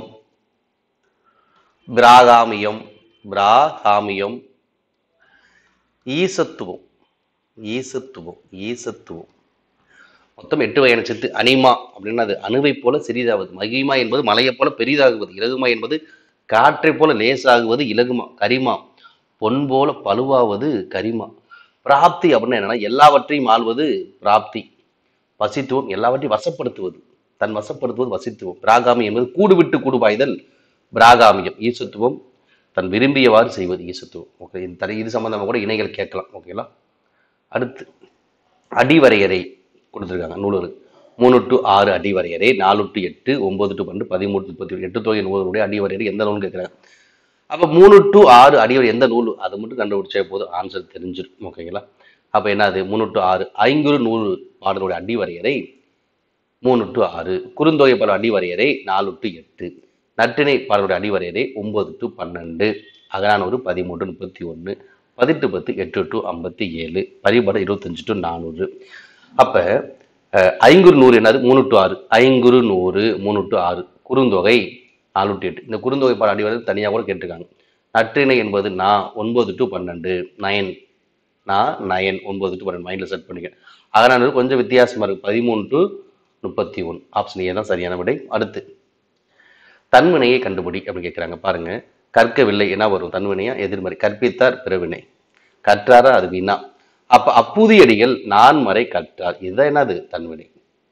பிராகாமியம் பிராகாமியம் ஈசத்துவம் ஈசத்துவம் ஈசத்துவம் மொத்தம் எட்டு வகையான சித்து அனிமா அப்படின்னா அது அணுவை போல சிறிதாகுவது மகிமா என்பது மலையைப் போல பெரிதாகுவது இலகுமா என்பது காற்றைப் போல லேசாகுவது இலகுமா கரிமா பொன் போல பழுவாவது கரிமா பிராப்தி அப்படின்னா என்னன்னா எல்லாவற்றையும் ஆள்வது பிராப்தி வசித்துவம் எல்லாவற்றையும் வசப்படுத்துவது தன் வசப்படுத்துவது வசித்துவம் பிராகாமி என்பது கூடு விட்டு கூடு பாய்தல் பிராகாமியம் ஈசத்துவம் தன் விரும்பியவாறு செய்வது ஈசத்துவம் ஓகே இது தனி இது சம்பந்தமாக கூட இணைகள் கேட்கலாம் ஓகேங்களா அடுத்து அடிவரையறை கொடுத்துருக்காங்க நூலூர் மூணு டு ஆறு அடிவரையறை நாலு டு எட்டு ஒன்பது டு பன்னெண்டு பதிமூணு டு முப்பத்தி எட்டு தொகை நூலுடைய அடிவரையறை எந்த நூல்னு கேட்குறாங்க அப்போ மூணு டு ஆறு அடிவரை எந்த நூல் அதை மட்டும் கண்டுபிடிச்சா போதும் ஆன்சர் தெரிஞ்சிடும் ஓகேங்களா அப்போ என்னது மூணு டு ஆறு ஐங்குறு நூறு பாடலுடைய அடிவரையறை மூணு டு ஆறு குறுந்தொகை பாடல் அடிவரையறை நாலு டு எட்டு நற்றிணை பாடலுடைய அடிவரையறை ஒன்பது டு பன்னெண்டு அகரானூறு பதிமூன்று முப்பத்தி ஒன்று பதினெட்டு பத்து எட்டு டு ஐம்பத்தி ஏழு பரிபாடு இருபத்தஞ்சு டு நானூறு அப்போ ஐங்குறு நூறு என்னது மூணு டு ஆறு ஐங்குறு நூறு மூணு டு ஆறு குறுந்தொகை நாலு டு எட்டு இந்த குறுந்தொகை பாட அடிவரை தனியாக கூட கேட்டிருக்காங்க நற்றிணை என்பது நான் ஒன்பது டு பன்னெண்டு நயன் நான் நயன் ஒன்பது டு பன்னெண்டு மைண்டில் செட் பண்ணிக்க அகரானூறு கொஞ்சம் வித்தியாசமாக இருக்குது பதிமூணு டு முப்பத்தி ஒன்று ஆப்ஷன் ஏ தான் சரியான விடை அடுத்து தன்வினையை கண்டுபிடி அப்படின்னு கேட்குறாங்க பாருங்க கற்கவில்லை என்ன வரும் தன்வினையா எதிர்மறை கற்பித்தார் பிறவினை கற்றாரா அது வினா அப்ப அப்புதியடிகள் நான்மறை கற்றார் இதுதான் என்னது தன்வினை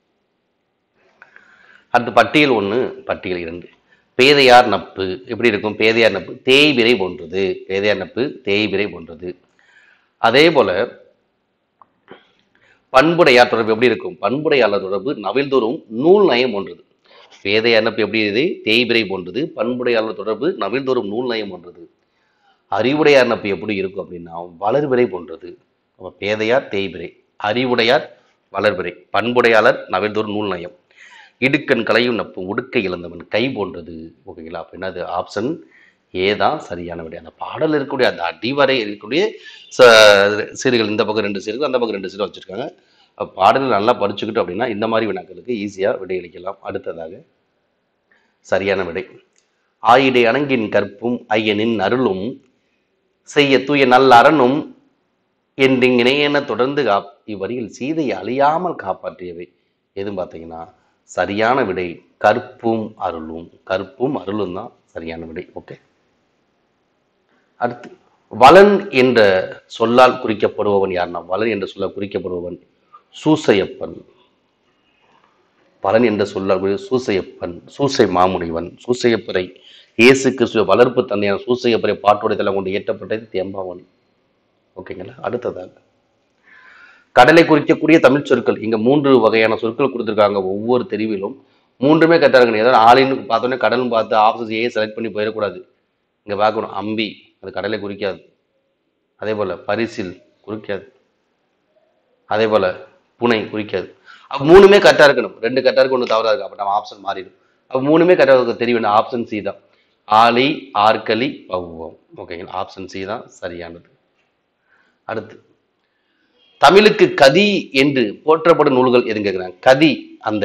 அடுத்து பட்டியல் ஒன்று பட்டியல் இரண்டு பேதையார் நட்பு எப்படி இருக்கும் பேதையார் நட்பு தேய்பிரை போன்றது பேதையார் நட்பு தேய்பிரை போன்றது அதே போல பண்புடையார் தொடர்பு எப்படி இருக்கும் பண்புடையாளர் தொடர்பு நவில்தோறும் நூல் நயம் போன்றது பேதையார் நட்பு எப்படி இது தேய்பிரை போன்றது பண்புடையாளர் தொடர்பு நவில்தோறும் நூல் நயம் போன்றது அறிவுடையார் நட்பு எப்படி இருக்கும் அப்படின்னா வளர்பிறை போன்றது அப்ப பேதையார் தேய்பிரை அறிவுடையார் வளர்பிறை பண்புடையாளர் நவில்தோறும் நூல் நயம் இடுக்கண் கலையும் நட்பும் உடுக்கை இழந்தவன் கை போன்றது ஓகேங்களா அப்ப என்னது ஆப்ஷன் ஏ தான் சரியான விடை அந்த பாடல் இருக்கக்கூடிய அந்த அடிவரை இருக்கக்கூடிய ச- சீர்கள் இந்த பக்கம் ரெண்டு சீர்கள் அந்த பக்கம் ரெண்டு சீர்கள் வச்சிருக்காங்க அப்ப பாடல் நல்லா படிச்சுக்கிட்டோம் அப்படின்னா இந்த மாதிரி வினாக்களுக்கு ஈஸியா விடையளிக்கலாம் அடுத்ததாக சரியான விடை ஆயிடை அணங்கின் கற்பும் ஐயனின் அருளும் செய்ய தூய நல்ல அரணும் என்று இணையென தொடர்ந்து காப் இவ்வரியில் சீதையை அழியாமல் காப்பாற்றியவை எதுவும் பார்த்தீங்கன்னா சரியான விடை கற்பும் அருளும் கற்பும் அருளும் தான் சரியான விடை ஓகே அடுத்து வலன் என்ற சொல்லால் குறிக்கப்படுபவன் யாருன்னா வலன் என்ற சொல்லால் குறிக்கப்படுபவன் சூசையப்பன் பலன் என்ற சொல்லால் குறி- சூசையப்பன் சூசை மாமுனிவன் சூசையப்பரை இயேசு கிறிஸ்துவ வளர்ப்பு தந்தையான சூசையப்பரை பாட்டோட தலை கொண்டு இயற்றப்பட்டது தேம்பாவன் ஓகேங்களா அடுத்ததாக கடலை குறிக்கக்கூடிய தமிழ் சொற்கள் இங்க மூன்று வகையான சொற்கள் கொடுத்துருக்காங்க ஒவ்வொரு தெரிவிலும் மூன்றுமே கரெக்டாக ஏதாவது ஆளின்னு பார்த்தோன்னே கடலும் பார்த்து ஆப்ஷன் ஏ செலக்ட் பண்ணி போயிடக்கூடாது இங்க பார்க்கணும் அம்பி அது கடலை குறிக்காது அதே போல பரிசில் குறிக்காது அதே போல புனை குறிக்காது அப்ப மூணுமே கரெக்டாக இருக்கணும் ரெண்டு கரெக்டாக இருக்கு ஒன்று தவறா இருக்கு அப்போ நம்ம ஆப்ஷன் மாறிடும் அப்போ மூணுமே கரெக்டாக தெரிய வேண்டிய ஆப்ஷன் சி தான் ஆலி ஆற்களி பௌவம் ஓகேங்களா ஆப்ஷன் சி தான் சரியானது அடுத்து தமிழுக்கு கதி என்று போற்றப்படும் நூல்கள் எதுங்க கேட்குறாங்க கதி அந்த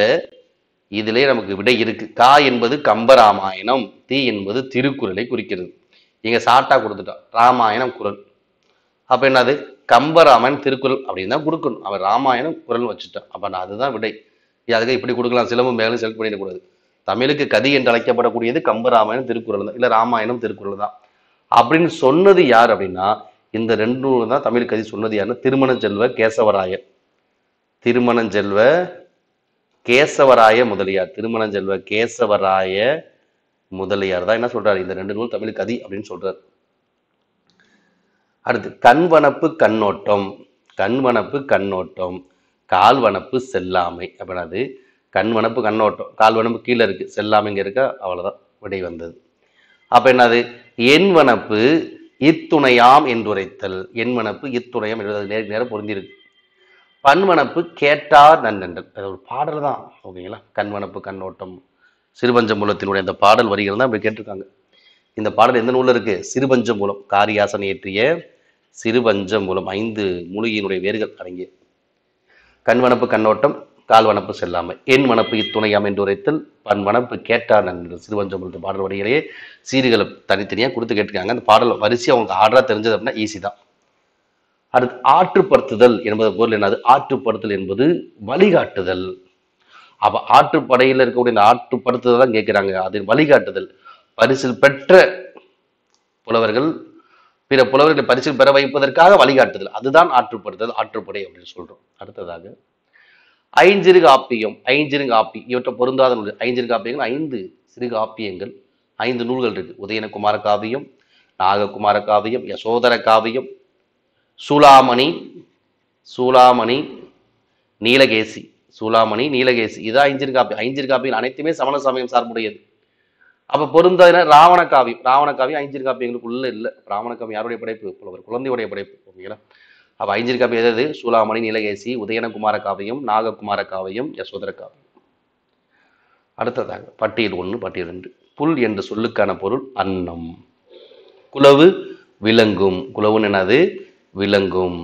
இதிலே நமக்கு விடை இருக்கு கா என்பது கம்பராமாயணம் தி என்பது திருக்குறளை குறிக்கிறது இங்க ஷார்ட்டா கொடுத்துட்டான் ராமாயணம் குரல் அப்ப என்னது கம்பராமாயணம் திருக்குறள் அப்படின்னு தான் கொடுக்கணும் அவன் ராமாயணம் குரல் வச்சுட்டான் அப்ப நான் அதுதான் விடை இது அதுக்கு இப்படி கொடுக்கலாம் சிலம்பு மேலும் செலக்ட் பண்ணிடக்கூடாது தமிழுக்கு கதி என்று அழைக்கப்படக்கூடியது கம்பராமாயணம் திருக்குறள் தான் இல்ல ராமாயணம் திருக்குறள் தான் அப்படின்னு சொன்னது யார் அப்படின்னா இந்த ரெண்டு நூல் தான் தமிழ் கதி சொன்னது யாருன்னா திருமண செல்வ கேசவராயர் திருமணம் செல்வ கேசவராய முதலியார் திருமணம் செல்வ கேசவராய முதலியார் தான் என்ன சொல்றாரு இந்த ரெண்டு நூல் தமிழ் கதி அப்படின்னு சொல்றாரு அடுத்து கண்வனப்பு கண்ணோட்டம் கண்வனப்பு கண்ணோட்டம் கால்வனப்பு செல்லாமை அப்படின்னது கண்வனப்பு கண்ணோட்டம் கால்வனப்பு கீழே இருக்கு செல்லாமைங்க இருக்கா அவ்வளவுதான் விடை வந்தது அப்ப என்னது எண்வனப்பு இத்துணையாம் என்றுரைத்தல் எண்வனப்பு இத்துணையாம் என்பது நேர் நேரம் பொருந்திருக்கு பன்வனப்பு கேட்டார் நன்னன்றல் அது ஒரு பாடல் தான் ஓகேங்களா கண்வனப்பு கண்ணோட்டம் சிறுபஞ்சமூலத்தினுடைய அந்த பாடல் வரிகள் தான் இப்படி கேட்டிருக்காங்க இந்த பாடல் எந்த நூல்ல இருக்கு சிறுபஞ்சமூலம் காரியாசன் இயற்றிய சிறுபஞ்சமூலம் ஐந்து மூலிகையினுடைய வேர்கள் அடங்கிய கண்வனப்பு கண்ணோட்டம் கால்வனப்பு செல்லாமை என் வனப்பு இத்துணையாம் என்று உரைத்தல் பன் வனப்பு கேட்டார் நன்று சிறுவஞ்சமூலத்து பாடல் வரிகளையே சீர்களை தனித்தனியாக கொடுத்து கேட்டிருக்காங்க அந்த பாடல் வரிசை அவங்களுக்கு ஆர்டராக தெரிஞ்சது அப்படின்னா ஈஸி தான் அடுத்து ஆற்றுப்படுத்துதல் என்பது பொருள் என்னது ஆற்றுப்படுத்தல் என்பது வழிகாட்டுதல் அப்ப ஆற்றுப்படையில் இருக்கக்கூடிய இந்த ஆற்றுப்படுத்துதல் தான் கேட்கிறாங்க அது வழிகாட்டுதல் பரிசில் பெற்ற புலவர்கள் பிற புலவர்களை பரிசில் பெற வைப்பதற்காக வழிகாட்டுதல் அதுதான் ஆற்றுப்படுத்தல் ஆற்றுப்படை அப்படின்னு சொல்றோம் அடுத்ததாக ஐஞ்சிறு காப்பியம் ஐஞ்சிறு காப்பி இவற்றை பொருந்தாத நூல் ஐஞ்சிறு காப்பியங்கள் ஐந்து சிறு காப்பியங்கள் ஐந்து நூல்கள் இருக்கு உதயனகுமார காவியம் நாககுமார காவியம் யசோதர காவியம் சூளாமணி சூளாமணி நீலகேசி சூளாமணி நீலகேசி இதான் ஐஞ்சிறு காப்பி ஐஞ்சிறு காப்பியங்கள் அனைத்துமே சமண சமயம் சார்புடையது அப்ப பொருந்தாதுன்னா ராவண காவியம் ராவண காவியம் ஐஞ்சிறு காப்பியங்களுக்குள்ள இல்லை ராவண காவியம் யாருடைய படைப்பு புலவர் குழந்தையுடைய படைப்பு ஓகேங்களா அப்ப ஐஞ்சிறு காப்பியம் எது சூளாமணி நீலகேசி உதயனகுமார காவியம் நாககுமார காவியம் யசோதர காவியம் அடுத்ததாக பட்டியல் ஒன்று பட்டியல் ரெண்டு புல் என்ற சொல்லுக்கான பொருள் அன்னம் குலவு விலங்கும் குலவுன்னு என்னது விலங்கும்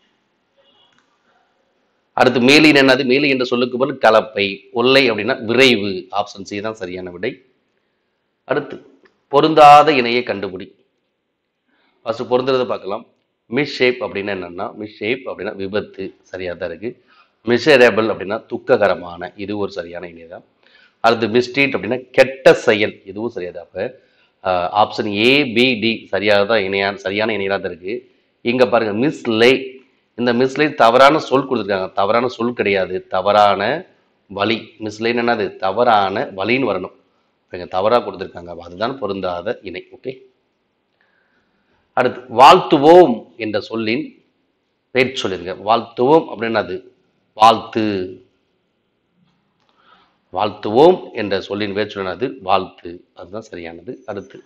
அடுத்து மேலின் என்னது மேலி என்ற சொல்லுக்கு பதில் கலப்பை ஒல்லை அப்படின்னா விரைவு ஆப்ஷன் சி தான் சரியான விடை அடுத்து பொருந்தாத இணையை கண்டுபிடி ஃபர்ஸ்ட் பொருந்துறதை பார்க்கலாம் மிஸ் ஷேப் அப்படின்னா என்னன்னா மிஸ் ஷேப் அப்படின்னா விபத்து சரியா தான் இருக்கு மிஷரேபிள் அப்படின்னா துக்ககரமான இது ஒரு சரியான இணை தான் அடுத்து மிஸ்டீட் அப்படின்னா கெட்ட செயல் இதுவும் சரியாது அப்போ ஆப்ஷன் ஏ பி டி சரியாக தான் இணையான சரியான இணையாக தான் இருக்கு இங்க பாருங்க மிஸ்லே இந்த மிஸ்லே தவறான சொல் கொடுத்துருக்காங்க தவறான சொல் கிடையாது தவறான வழி மிஸ்லேன்னு என்னது தவறான வழின்னு வரணும் இங்க தவறாக கொடுத்துருக்காங்க அப்ப அதுதான் பொருந்தாத இணை ஓகே அடுத்து வாழ்த்துவோம் என்ற சொல்லின் பேர் சொல்லிருங்க வாழ்த்துவோம் அப்படின்னா அது வாழ்த்து வாழ்த்துவோம் என்ற சொல்லின் வேர் சொல்லினது வாழ்த்து அதுதான் சரியானது அடுத்து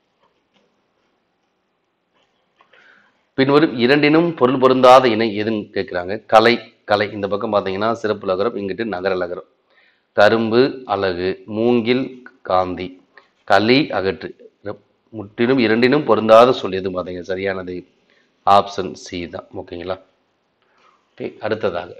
பின்வரும் இரண்டினும் பொருள் பொருந்தாத இணை எதுன்னு கேட்குறாங்க கலை கலை இந்த பக்கம் பார்த்தீங்கன்னா சிறப்பு லகரம் இங்கிட்டு நகர லகரம் கரும்பு அழகு மூங்கில் காந்தி களி அகற்று முற்றிலும் இரண்டினும் பொருந்தாத சொல் எது பார்த்தீங்க சரியானது ஆப்ஷன் சி தான் ஓகேங்களா ஓகே அடுத்ததாக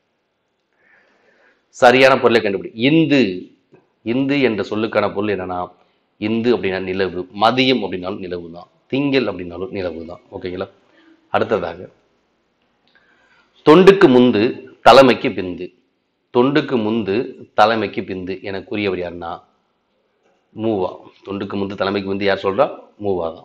சரியான பொருளை கண்டுபிடி இந்து இந்து என்ற சொல்லுக்கான பொருள் என்னன்னா இந்து அப்படின்னா நிலவு மதியம் அப்படின்னாலும் நிலவு தான் திங்கள் அப்படின்னாலும் நிலவு தான் ஓகேங்களா அடுத்ததாக தொண்டுக்கு முந்து தலைமைக்கு பிந்து தொண்டுக்கு முந்து தலைமைக்கு பிந்து என கூறியவர் யாருன்னா மூவா தொண்டுக்கு முந்து தலைமைக்கு முந்து யார் சொல்றா மூவா தான்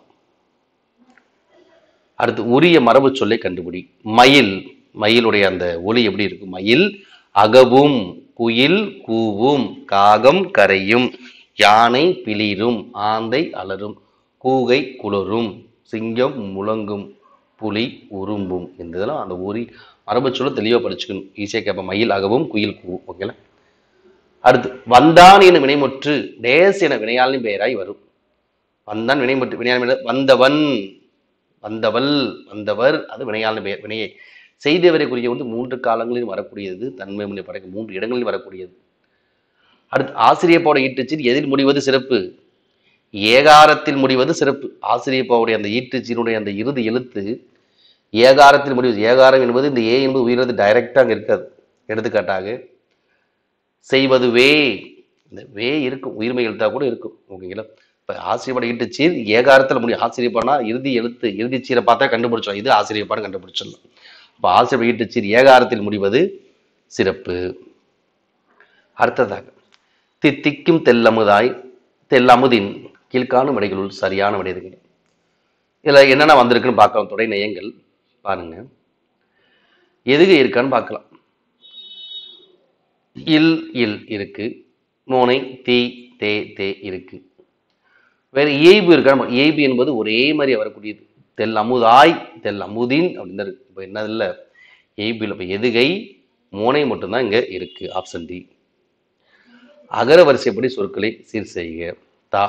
அடுத்து உரிய மரபு சொல்லை கண்டுபிடி மயில் மயிலுடைய அந்த ஒலி எப்படி இருக்கு மயில் அகவும் குயில் கூவும் காகம் கரையும் யானை பிளிரும் ஆந்தை அலரும் கூகை குளரும் சிங்கம் முழங்கும் புலி உரும்பும் இந்த இதெல்லாம் அந்த உரி மரபு சொல்ல தெளிவாக படிச்சுக்கணும் ஈஸியாக கேட்பேன் மயில் அகவும் குயில் கூவும் ஓகேங்களா அடுத்து வந்தான் என வினைமுற்று டேஸ் என வினையாளின் பெயராய் வரும் வந்தான் வினைமுற்று வினையாளின் வந்தவன் வந்தவள் வந்தவர் அது வினையாளின் பெயர் வினையை செய்தவரை குறிக்க வந்து மூன்று காலங்களில் வரக்கூடியது தன்மை முறை படைக்க மூன்று இடங்களில் வரக்கூடியது அடுத்து ஆசிரியப்பாவோட ஈட்டுச்சீர் எதில் முடிவது சிறப்பு ஏகாரத்தில் முடிவது சிறப்பு ஆசிரியப்பாவுடைய அந்த ஈட்டுச்சீருடைய அந்த இறுதி எழுத்து ஏகாரத்தில் முடிவது ஏகாரம் என்பது இந்த ஏ என்பது உயிரிழந்து டைரக்டாக அங்கே இருக்காது எடுத்துக்காட்டாக செய்வது வே இந்த வே இருக்கும் உயிர்மை எழுத்தா கூட இருக்கும் ஓகேங்களா இப்போ ஆசிரியப்பட ஈட்டு சீர் ஏகாரத்தில் முடியும் ஆசிரியப்பானா இறுதி எழுத்து இறுதி சீரை பார்த்தா கண்டுபிடிச்சோம் இது ஆசிரியப்பான்னு கண்டுபிடிச்சிடலாம் அப்போ ஆசிரியப்பட ஈட்டு சீர் ஏகாரத்தில் முடிவது சிறப்பு அடுத்ததாக தித்திக்கும் தெல்லமுதாய் தெல்லமுதின் கீழ்காணும் விடைகளுள் சரியான விடை இருக்குது இதில் என்னென்ன வந்திருக்குன்னு பார்க்கலாம் துணை நயங்கள் பாருங்க எதுக இருக்கான்னு பார்க்கலாம் இல் இல் இருக்கு மோனை தீ தே தே இருக்கு வேற இயைபு இருக்கான்னு பா- இயைபு என்பது ஒரே மாதிரி வரக்கூடியது தெல் அமுதாய் தெல் அமுதின் அப்படின்னு இருக்கு இப்போ என்ன இல்லை இயைபு இல்லை இப்போ எதுகை மோனை மட்டும்தான் இங்க இருக்கு ஆப்ஷன் டி அகர வரிசைப்படி சொற்களை சீர் செய்க தா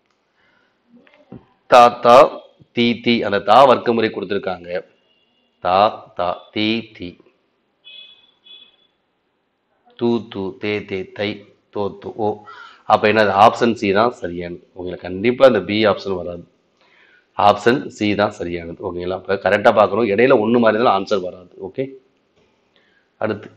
தா தா தீ தீ அந்த தா வர்க்க முறை கொடுத்துருக்காங்க தா தா தீ தீ தூ தூ தே தே தை தோ தோ ஓ அப்போ என்னது ஆப்ஷன் சி தான் சரியானது உங்களுக்கு கண்டிப்பாக இந்த பி ஆப்ஷன் வராது ஆப்ஷன் சி தான் சரியானது ஓகேங்களா அப்போ கரெக்டாக பார்க்கணும் இடையில ஒன்று மாதிரி இருந்தாலும் ஆன்சர் வராது ஓகே அடுத்து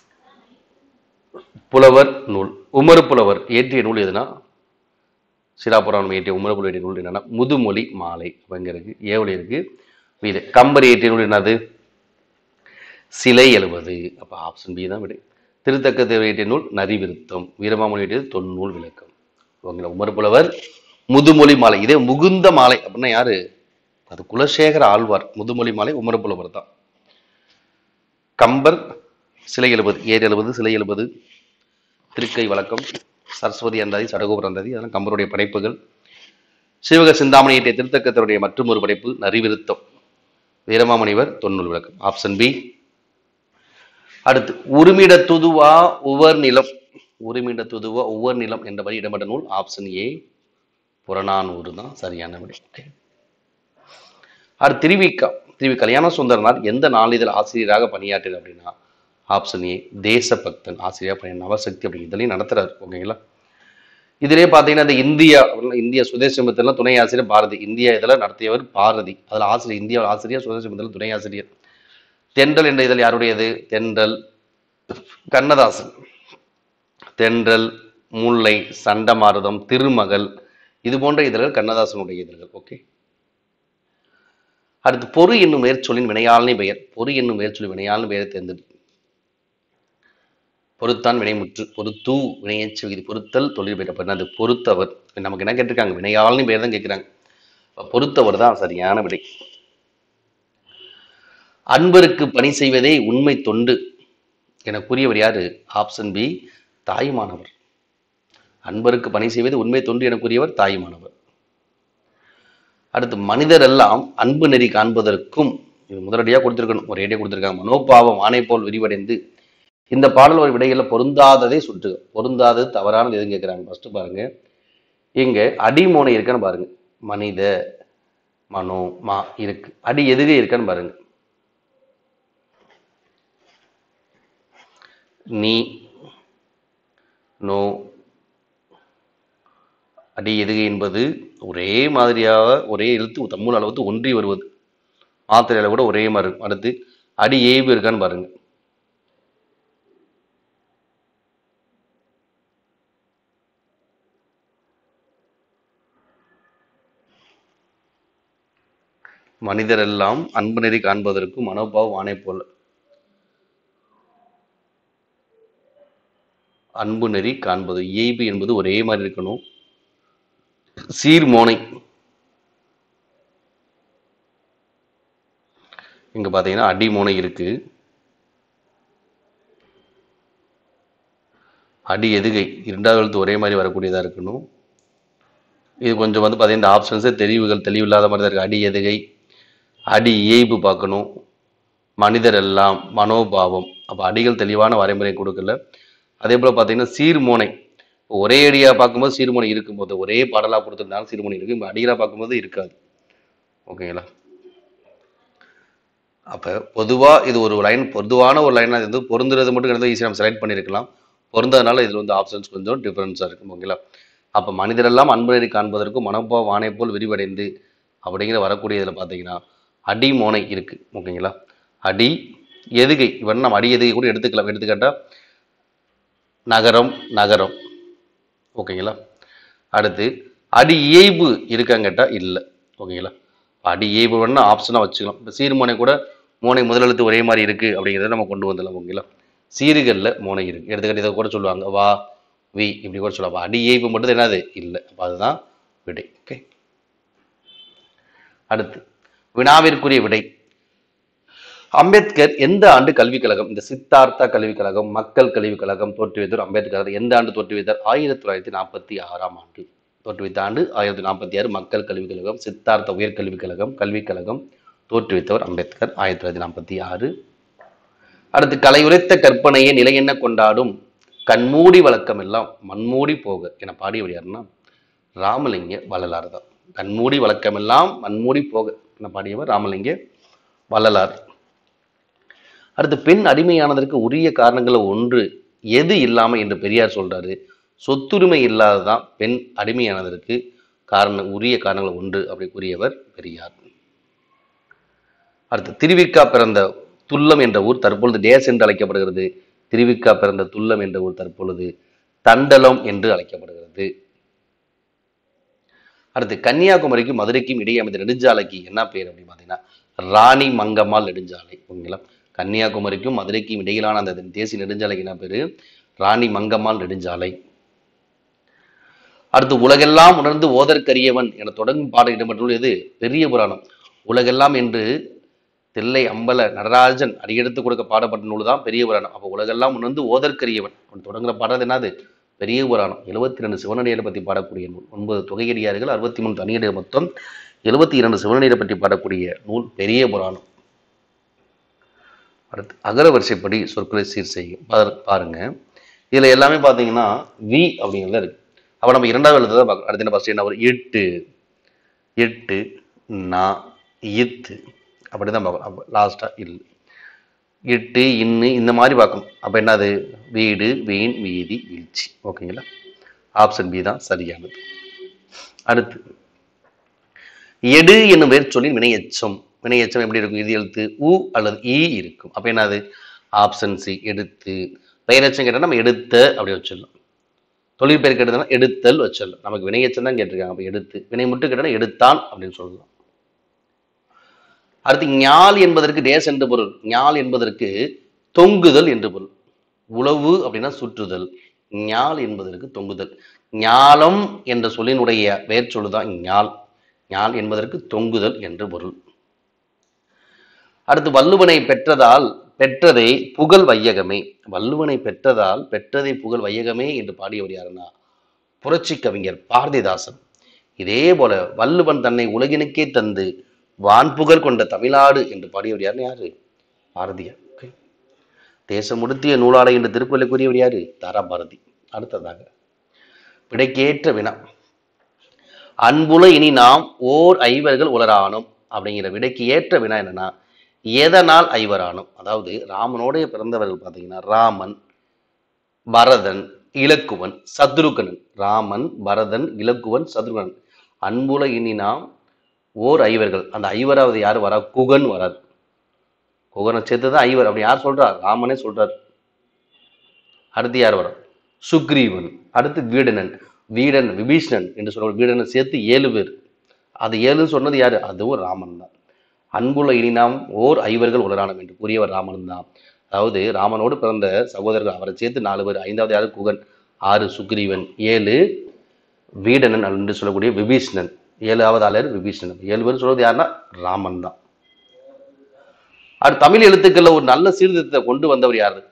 புலவர் நூல் உமறு புலவர் இயற்றிய நூல் எதுனா சிராபுராணம் இயற்றிய உமறு புலவர் இயற்றிய நூல் என்னன்னா முதுமொழி மாலை அப்ப இங்க இருக்கு ஏவலி இருக்கு இது கம்பர் இயற்றிய நூல் என்னது சிலை எழுவது அப்போ ஆப்ஷன் பி தான் விடை திருத்தக்க தேவையிட்ட நூல் நரிவிருத்தம் வீரமாமொழி இயற்றியது தொன்னூல் விளக்கம் ஓகேங்களா உமர் புலவர் முதுமொழி மாலை இதே முகுந்த மாலை அப்படின்னா யாரு அது குலசேகர ஆழ்வார் முதுமொழி மாலை உமர் புலவர் தான் கம்பர் சிலை எழுபது ஏர் எழுபது சிலை எழுபது திருக்கை வழக்கம் சரஸ்வதி அந்தாதி சடகோபுர அந்தாதி அதெல்லாம் கம்பருடைய படைப்புகள் சிவக சிந்தாமணி இயற்றிய திருத்தக்கத்தருடைய மற்றும் ஒரு படைப்பு நரிவிருத்தம் வீரமாமுனிவர் தொன்னூல் விளக்கம் ஆப்ஷன் பி அடுத்து உருமிட துதுவா உவர் நிலம் உருமிட துதுவா உவர் நிலம் என்ற வரி இடம்பெற்ற நூல் ஆப்ஷன் ஏ புறநானூறு தான் சரியான விடை Okay. அடுத்து திருவிக்கா திருவி கல்யாண சுந்தரனார் எந்த நாளிதழ் ஆசிரியராக பணியாற்றினார் அப்படின்னா ஆப்ஷன் ஏ தேசபக்தன் ஆசிரியர் பணி நவசக்தி அப்படி இதுலையும் நடத்துறாரு ஓகேங்களா இதிலே பார்த்தீங்கன்னா இந்த இந்தியா அப்படின்னா இந்திய சுதேசமத்தில் துணை ஆசிரியர் பாரதி இந்தியா இதில் நடத்தியவர் பாரதி அதில் ஆசிரியர் இந்தியா ஆசிரியர் சுதேசமத்தில் துணை ஆசிரியர் தென்றல் என்ற இதழ் யாருடையது தென்றல் கண்ணதாசன் தென்றல் முல்லை சண்டமாருதம் திருமகள் இது போன்ற இதழ்கள் கண்ணதாசனுடைய இதழ்கள் ஓகே அடுத்து பொறு என்னும் மேற்சொல்லின் வினையாளனை பெயர் பொறு என்னும் மேற்சொல்லி வினையாளன் பெயரை தேர்ந்தெடு பொறுத்தான் வினைமுற்று பொறுத்து வினையச்சு விகுதி பொறுத்தல் தொழில் பெயர் அது பொறுத்தவர் நமக்கு என்ன கேட்டிருக்காங்க வினையாளனின் பெயர் தான் கேட்கிறாங்க அப்ப பொறுத்தவர் தான் சரியான விடை அன்பருக்கு பணி செய்வதே உண்மை தொண்டு என கூறியவர் யாரு ஆப்ஷன் பி தாயுமானவர் அன்பருக்கு பணி செய்வது உண்மை தொண்டு என கூறியவர் தாயுமானவர் அடுத்து மனிதர் எல்லாம் அன்பு நெறி காண்பதற்கும் இது முதலடியாக கொடுத்திருக்கணும் ஒரு ஏடியா கொடுத்திருக்காங்க மனோபாவம் ஆணை போல் விரிவடைந்து இந்த பாடல் ஒரு விடைகளில் பொருந்தாததே சுட்டுக பொருந்தாதது தவறானது எதுன்னு கேட்குறாங்க ஃபர்ஸ்ட் பாருங்க இங்க அடிமோனை இருக்கான்னு பாருங்க மனித மனோ மா இருக்கு அடி எதுவே இருக்கான்னு பாருங்க நீ நோ அடி எதுகை என்பது ஒரே மாதிரியாக ஒரே எழுத்து தமிழ் அளவுக்கு ஒன்றி வருவது மாத்திரையில கூட ஒரே மாதிரி இருக்கும் அடுத்து அடி ஏய்வு இருக்கான்னு பாருங்க மனிதரெல்லாம் அன்பு நெறி காண்பதற்கு மனோபாவம் ஆணை போல அன்பு நெறி காண்பது இயைபு என்பது ஒரே மாதிரி இருக்கணும் சீர்மோனை இங்க பாத்தீங்கன்னா அடிமோனை இருக்கு அடி எதுகை இரண்டாவது எழுத்து ஒரே மாதிரி வரக்கூடியதா இருக்கணும் இது கொஞ்சம் வந்து பார்த்தீங்கன்னா இந்த ஆப்ஷன்ஸே தெளிவுகள் தெளிவில்லாத மாதிரி தான் இருக்கு அடி எதுகை அடி இயைபு பார்க்கணும் மனிதர் எல்லாம் மனோபாவம் அப்போ அடிகள் தெளிவான வரைமுறை கொடுக்கல அதே போல் பார்த்தீங்கன்னா சீர்மோனை இப்போ ஒரே அடியாக பார்க்கும்போது சீர்மோனை இருக்கும்போது ஒரே பாடலாக கொடுத்துருந்தாலும் சீர்மோனை இருக்கு இப்போ அடிகளாக பார்க்கும்போது இருக்காது ஓகேங்களா அப்போ பொதுவாக இது ஒரு லைன் பொதுவான ஒரு லைனாக இருந்து பொருந்துறது மட்டும் கிடந்தா ஈஸியாக நம்ம செலக்ட் பண்ணியிருக்கலாம் பொருந்ததுனால இதில் வந்து ஆப்ஷன்ஸ் கொஞ்சம் டிஃப்ரென்ஸாக இருக்கும் ஓகேங்களா அப்போ மனிதரெல்லாம் அன்பு நெறி காண்பதற்கும் மனப்பாவம் வானை போல் விரிவடைந்து அப்படிங்கிற வரக்கூடிய இதில் பார்த்தீங்கன்னா அடி மோனை இருக்கு ஓகேங்களா அடி எதுகை இவன் நம்ம அடி எதுகை கூட எடுத்துக்கலாம் எடுத்துக்கிட்டா நகரம் நகரம் ஓகேங்களா அடுத்து அடி இயைபு இருக்கான்னு கேட்டா இல்லை ஓகேங்களா அடி இயைபு வேணா ஆப்ஷனாக வச்சுக்கலாம் இப்போ சீர்மோனை கூட மோனை முதலெழுத்து ஒரே மாதிரி இருக்கு அப்படிங்கிறத நம்ம கொண்டு வந்துடலாம் ஓகேங்களா சீர்களில் மோனை இருக்கு எடுத்துக்கிட்டு இதை கூட சொல்லுவாங்க வா வி இப்படி கூட சொல்லுவாங்க அடி இயைபு மட்டும் என்னது இல்லை அப்போ அதுதான் விடை ஓகே அடுத்து வினாவிற்குரிய விடை அம்பேத்கர் எந்த ஆண்டு கல்விக் கழகம் இந்த சித்தார்த்தா கல்விக் கழகம் மக்கள் கல்விக் கழகம் தோற்றுவித்தார் அம்பேத்கர் எந்த ஆண்டு தோற்றுவித்தார் ஆயிரத்தி தொள்ளாயிரத்தி நாற்பத்தி ஆறாம் ஆண்டு தோற்றுவித்த ஆண்டு ஆயிரத்தி நாற்பத்தி ஆறு மக்கள் கல்விக் கழகம் சித்தார்த்த உயர்கல்விக் கழகம் கல்விக் கழகம் தோற்றுவித்தவர் அம்பேத்கர் ஆயிரத்தி தொள்ளாயிரத்தி நாற்பத்தி ஆறு அடுத்து கலையுரைத்த கற்பனையை நிலை என்ன கொண்டாடும் கண்மூடி வழக்கம் எல்லாம் மண்மூடி போக என பாடியவர் யாருன்னா ராமலிங்க வள்ளலார் தான் கண்மூடி வழக்கமெல்லாம் மண்மூடி போக என பாடியவர் ராமலிங்க வள்ளலார் அடுத்து பெண் அடிமையானதற்கு உரிய காரணங்கள் ஒன்று எது இல்லாம என்று பெரியார் சொல்றாரு சொத்துரிமை இல்லாததான் பெண் அடிமையானதற்கு காரணம் உரிய காரணங்கள் ஒன்று அப்படி கூறியவர் பெரியார் அடுத்து திருவிக்கா பிறந்த துல்லம் என்ற ஊர் தற்பொழுது டேஸ் என்று அழைக்கப்படுகிறது திருவிக்கா பிறந்த துல்லம் என்ற ஊர் தற்பொழுது தண்டலம் என்று அழைக்கப்படுகிறது அடுத்து கன்னியாகுமரிக்கும் மதுரைக்கும் இடையே அமைந்த நெடுஞ்சாலைக்கு என்ன பேர் அப்படின்னு பார்த்தீங்கன்னா ராணி மங்கம்மாள் நெடுஞ்சாலை ஓகேங்களா கன்னியாகுமரிக்கும் மதுரைக்கும் இடையிலான அந்த தேசிய நெடுஞ்சாலைக்கு என்ன பேரு ராணி மங்கம்மாள் நெடுஞ்சாலை அடுத்து உலகெல்லாம் உணர்ந்து ஓதற்கரியவன் என தொடங்கும் பாடல் இடம்பெற்றுள்ள எது பெரிய புராணம் உலகெல்லாம் என்று தில்லை அம்பல நடராஜன் அடியெடுத்து கொடுக்க பாடப்பட்ட நூல் தான் பெரிய புராணம் அப்போ உலகெல்லாம் உணர்ந்து ஓதற்கரியவன் அவன் தொடங்குற பாடல் என்னது பெரிய புராணம் எழுபத்தி ரெண்டு சிவனடியாரை பற்றி பாடக்கூடிய நூல் ஒன்பது தொகையடியார்கள் அறுபத்தி மூணு தனியடியார் மொத்தம் எழுபத்தி இரண்டு சிவனடியாரை பற்றி பாடக்கூடிய நூல் பெரிய புராணம் அடுத்து அகர வரிசைப்படி சொற்களை சீர் செய்யும் பாரு- பாருங்க இதுல எல்லாமே பார்த்தீங்கன்னா வி அப்படிங்கிறதுல இருக்கு அப்போ நம்ம இரண்டாவது எழுத்து தான் பார்க்கணும் அடுத்து என்ன ஃபர்ஸ்ட் என்ன வரும் எட்டு எட்டு நா இத்து அப்படி தான் பார்க்கணும் அப்போ லாஸ்ட்டாக இல் எட்டு இன்னு இந்த மாதிரி பார்க்கணும் அப்போ என்னது வீடு வீண் வீதி வீழ்ச்சி ஓகேங்களா ஆப்ஷன் பி தான் சரியானது அடுத்து எடு என்னும் வேர் சொல்லி வினையெச்சம் வினையெச்சம் எப்படி இருக்கும் இது எழுத்து உ அல்லது ஈ இருக்கும் அப்போ என்னது ஆப்ஷன் சி எடுத்து பெயரெச்சம் கேட்டால் நம்ம எடுத்த அப்படி வச்சிடலாம் தொழில் பெயர் கேட்டதுனா எடுத்தல் வச்சிடலாம் நமக்கு வினையெச்சம் தான் கேட்டிருக்காங்க அப்போ எடுத்து வினை மட்டும் கேட்டால் எடுத்தான் அப்படின்னு சொல்லலாம் அடுத்து ஞால் என்பதற்கு டேஸ் என்று பொருள் ஞால் என்பதற்கு தொங்குதல் என்று பொருள் உழவு அப்படின்னா சுற்றுதல் ஞால் என்பதற்கு தொங்குதல் ஞாலம் என்ற சொல்லினுடைய வேர்ச்சொல்லு தான் ஞால் ஞால் என்பதற்கு தொங்குதல் என்று பொருள் அடுத்து வள்ளுவனை பெற்றதால் பெற்றதை புகழ் வையகமே வள்ளுவனை பெற்றதால் பெற்றதை புகழ் வையகமே என்று பாடியவர் யாருன்னா புரட்சி கவிஞர் பாரதிதாசன் இதே போல வள்ளுவன் தன்னை உலகினுக்கே தந்து வான்புகழ் கொண்ட தமிழ்நாடு என்று பாடியவர் யாருன்னு யாரு பாரதியார் Okay. தேசம் உடுத்திய நூலாடை என்று திருக்குறளை கூறியவர் யாரு தாரா பாரதி அடுத்ததாக விடைக்கேற்ற வினா அன்புல இனி நாம் ஓர் ஐவர்கள் உலரானோம் அப்படிங்கிற விடைக்கு ஏற்ற வினா என்னன்னா எதனால் ஐவரானோம் அதாவது ராமனோடைய பிறந்தவர்கள் பார்த்தீங்கன்னா ராமன் பரதன் இலக்குவன் சத்ருகனன் ராமன் பரதன் இலக்குவன் சத்ருகனன் அன்புல இனி நாம் ஓர் ஐவர்கள் அந்த ஐவராவது யார் வரா குகன் வரார் குகனை சேர்த்து தான் ஐவர் அப்படி யார் சொல்றார் ராமனே சொல்றார் அடுத்து யார் வரா சுக்ரீவன் அடுத்து வீடனன் வீடன் விபீஷ்ணன் என்று சொல்ற வீடனை சேர்த்து ஏழு பேர் அது ஏழுன்னு சொன்னது யாரு அதுவும் ராமன் தான் அன்புள்ள இனி நாம் ஓர் ஐவர்கள் உலரானம் என்று கூறியவர் ராமன் தான் அதாவது ராமனோடு பிறந்த சகோதரர்கள் அவரை சேர்த்து நாலு பேர் ஐந்தாவது யாரு குகன் ஆறு சுக்ரீவன் ஏழு வீடனன் என்று சொல்லக்கூடிய விபீஷ்ணன் ஏழாவது ஆளர் விபீஷ்ணன் ஏழு பேர் சொல்றது யாருன்னா ராமன் தான் அடுத்து தமிழ் எழுத்துக்கள்ல ஒரு நல்ல சீர்திருத்தத்தை கொண்டு வந்தவர் யாரு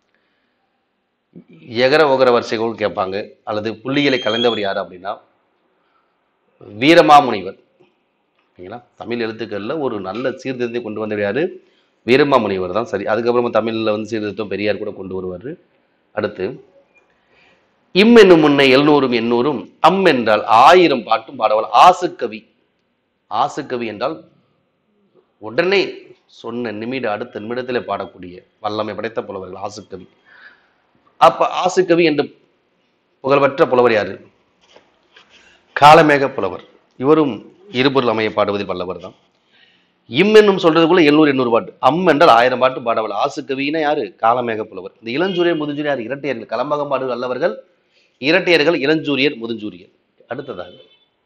எகர ஒகர வரிசைகள் கேட்பாங்க அல்லது புள்ளிகளை கலைந்தவர் யாரு அப்படின்னா வீரமாமுனிவர் ஓகேங்களா தமிழ் எழுத்துக்கள்ல ஒரு நல்ல சீர்திருத்தத்தை கொண்டு வந்தவர் யாரு வீரமாமுனிவர் தான் சரி அதுக்கப்புறமா தமிழ்ல வந்து சீர்திருத்தம் பெரியார் கூட கொண்டு வருவார் அடுத்து இம் என்னும் முன்னை எழுநூறும் எண்ணூறும் அம் என்றால் ஆயிரம் பாட்டும் பாடவல் ஆசுக்கவி ஆசுக்கவி என்றால் உடனே சொன்ன நிமிட அடுத்த நிமிடத்திலே பாடக்கூடிய வல்லமை படைத்த புலவர்கள் ஆசுக்கவி அப்ப ஆசுக்கவி என்று புகழ்பெற்ற புலவர் யாரு காலமேக புலவர் இவரும் இருபொருள் அமைய பாடுவதில் வல்லவர் தான் இம் என்னும் சொல்றதுக்குள்ள எழுநூறு எண்ணூறு பாட்டு அம் என்றால் ஆயிரம் பாட்டு பாடவல் ஆசுக்கவினா யாரு காலமேக புலவர் இந்த இளஞ்சூரியர் முதுஞ்சூரியர் யார் இரட்டையர்கள் கலம்பகம் பாடுகள் அல்லவர்கள் இரட்டையர்கள் இளஞ்சூரியர் முதுஞ்சூரியர் அடுத்ததாக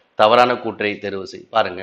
தவறான கூற்றை தேர்வு செய் பாருங்க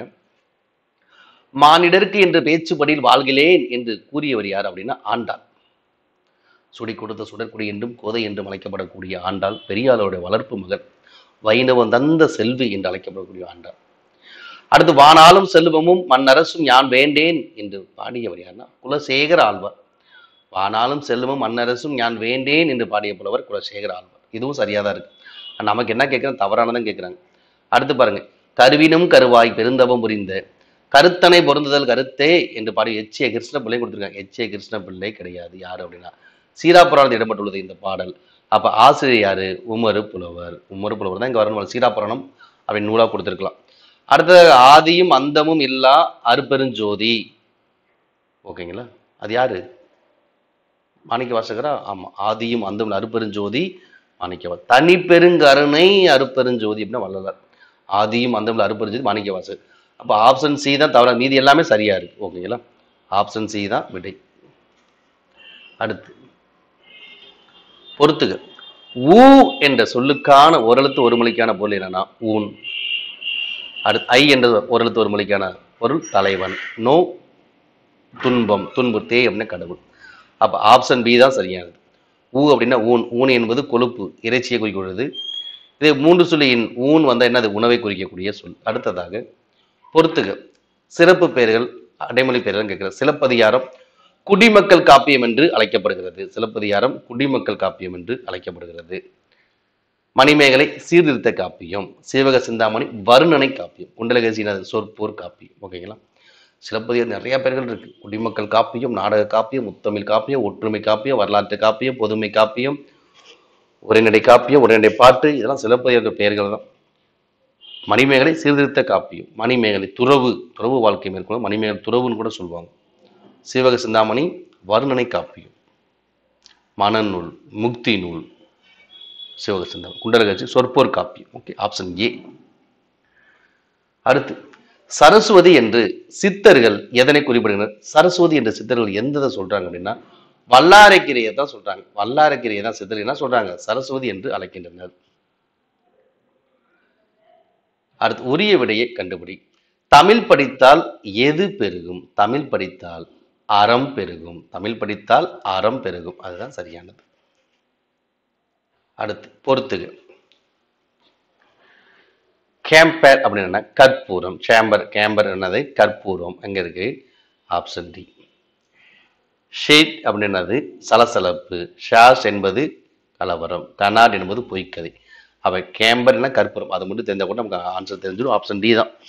மானிடருக்கு என்று பேச்சுப்படியில் வாழ்கிறேன் என்று கூறியவர் யார் அப்படின்னா ஆண்டாள் சுடி கொடுத்த சுடற்குடி என்றும் கோதை என்றும் அழைக்கப்படக்கூடிய ஆண்டாள் பெரியாளுடைய வளர்ப்பு மகள் வைணவம் தந்த செல்வி என்று அழைக்கப்படக்கூடிய ஆண்டாள் அடுத்து வானாலும் செல்வமும் மண்ணரசும் யான் வேண்டேன் என்று பாடியவர் யார்னா குலசேகர ஆழ்வார் வானாலும் செல்வமும் மண்ணரசும் யான் வேண்டேன் என்று பாடிய புலவர் குலசேகர ஆழ்வார் இதுவும் சரியா தான் இருக்கு நமக்கு என்ன கேட்குறோம் தவறானதான் கேட்குறாங்க அடுத்து பாருங்க கருவினும் கருவாய் பெருந்தவம் புரிந்த கருத்தனை பொருந்துதல் கருத்தே என்று பாடி எச் ஏ கிருஷ்ண பிள்ளை கொடுத்துருக்காங்க எச் ஏ கிருஷ்ண பிள்ளை கிடையாது யாரு அப்படின்னா சீராபுராணத்தில் இடம்பெற்றுள்ளது இந்த பாடல் அப்ப ஆசிரியர் யாரு உமரு புலவர் உமரு புலவர் தான் இங்க வரணும் சீராபுராணம் அப்படின்னு நூலா கொடுத்துருக்கலாம் அடுத்தது ஆதியும் அந்தமும் இல்லா அருப்பெருஞ்சோதி ஓகேங்களா அது யாரு மாணிக்க வாசகரா ஆமா ஆதியும் அந்தமும் அருப்பெருஞ்சோதி மாணிக்கவா தனிப்பெருங்கருணை அருப்பெருஞ்சோதி அப்படின்னா வள்ளலார் ஆதியும் அந்தமும் அருப்பெருஞ்சோதி மாணிக்க வாசகர் அப்போ ஆப்ஷன் சி தான் தவிர மீதி எல்லாமே சரியா இருக்கு ஓகேங்களா ஆப்ஷன் சி தான் விடை அடுத்து பொறுத்துக ஊ என்ற சொல்லுக்கான ஓரெழுத்து ஒரு மொழிக்கான பொருள் என்னன்னா ஊன் அடுத்து ஐ என்ற ஓரெழுத்து ஒரு மொழிக்கான பொருள் தலைவன் நோ துன்பம் துன்பு தே அப்படின்னா கடவுள் அப்ப ஆப்ஷன் பி தான் சரியானது ஊ அப்படின்னா ஊன் ஊன் என்பது கொழுப்பு இறைச்சியை குறிக்கிறது இது மூன்று சொல்லியின் ஊன் வந்தால் என்னது உணவை குறிக்கக்கூடிய சொல் அடுத்ததாக பொறுத்துக சிறப்பு பெயர்கள் அடைமொழி பெயர்கள் கேட்கிற சிலப்பதிகாரம் குடிமக்கள் காப்பியம் என்று அழைக்கப்படுகிறது சிலப்பதிகாரம் குடிமக்கள் காப்பியம் என்று அழைக்கப்படுகிறது மணிமேகலை சீர்திருத்த காப்பியம் சீவக சிந்தாமணி வருணனை காப்பியம் குண்டலகேசினது சொற்போர் காப்பியம் ஓகேங்களா சிலப்பதிகாரம் நிறைய பெயர்கள் இருக்கு குடிமக்கள் காப்பியம் நாடக காப்பியம் முத்தமிழ் காப்பியம் ஒற்றுமை காப்பியம் வரலாற்று காப்பியம் பொதுமை காப்பியம் உரைநடை காப்பியம் உரைநடை பாட்டு இதெல்லாம் சிலப்பதிகார பெயர்கள் தான் மணிமேகலை சீர்திருத்த காப்பியம் மணிமேகலை துறவு துறவு வாழ்க்கை மேற்கொள்ள மணிமேகலை துறவுன்னு கூட சொல்லுவாங்க சிவக சிந்தாமணி வர்ணனை காப்பியம் மனநூல் முக்தி நூல் சிவக சிந்தாமணி குண்டலகட்சி சொற்போர் காப்பியம் ஓகே ஆப்ஷன் ஏ அடுத்து சரஸ்வதி என்று சித்தர்கள் எதனை குறிப்பிடுகின்றனர் சரஸ்வதி என்ற சித்தர்கள் எந்த இதை சொல்றாங்க அப்படின்னா வல்லாரைக்கிரையை தான் சொல்றாங்க வல்லாரைக்கிரையை தான் சித்தர்கள் என்ன சொல்றாங்க சரஸ்வதி என்று அழைக்கின்றனர் அடுத்து உரிய விடையை கண்டுபிடி தமிழ் படித்தால் எது பெருகும் தமிழ் படித்தால் அறம் பெருகும் தமிழ் படித்தால் அறம் பெருகும் அதுதான் சரியானது அடுத்து பொறுத்துக கேம்பர் அப்படின்னா கற்பூரம் சேம்பர் கேம்பர் என்னது கற்பூரம் அங்க இருக்கு ஆப்ஷன் டி ஷேட் அப்படின்னது சலசலப்பு ஷாஸ் என்பது கலவரம் கனாட் என்பது பொய்க்கதை அவ கேம்பர்னா கற்பூரம் அது மட்டும் தெரிஞ்சா கூட நமக்கு ஆன்சர் தெரிஞ்சிடும் ஆப்ஷன் டி தான்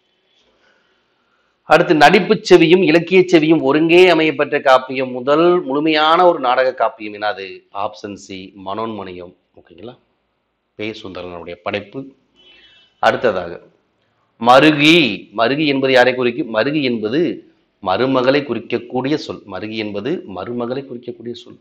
அடுத்து நடிப்புச் செவியும் இலக்கிய செவியும் ஒருங்கே அமையப்பட்ட காப்பியம் முதல் முழுமையான ஒரு நாடக காப்பியம் என்னது ஆப்ஷன் சி மனோன்மணியம் ஓகேங்களா பே சுந்தரனுடைய படைப்பு அடுத்ததாக மருகி மருகி என்பது யாரை குறிக்கும் மருகி என்பது மருமகளை குறிக்கக்கூடிய சொல் மருகி என்பது மருமகளை குறிக்கக்கூடிய சொல்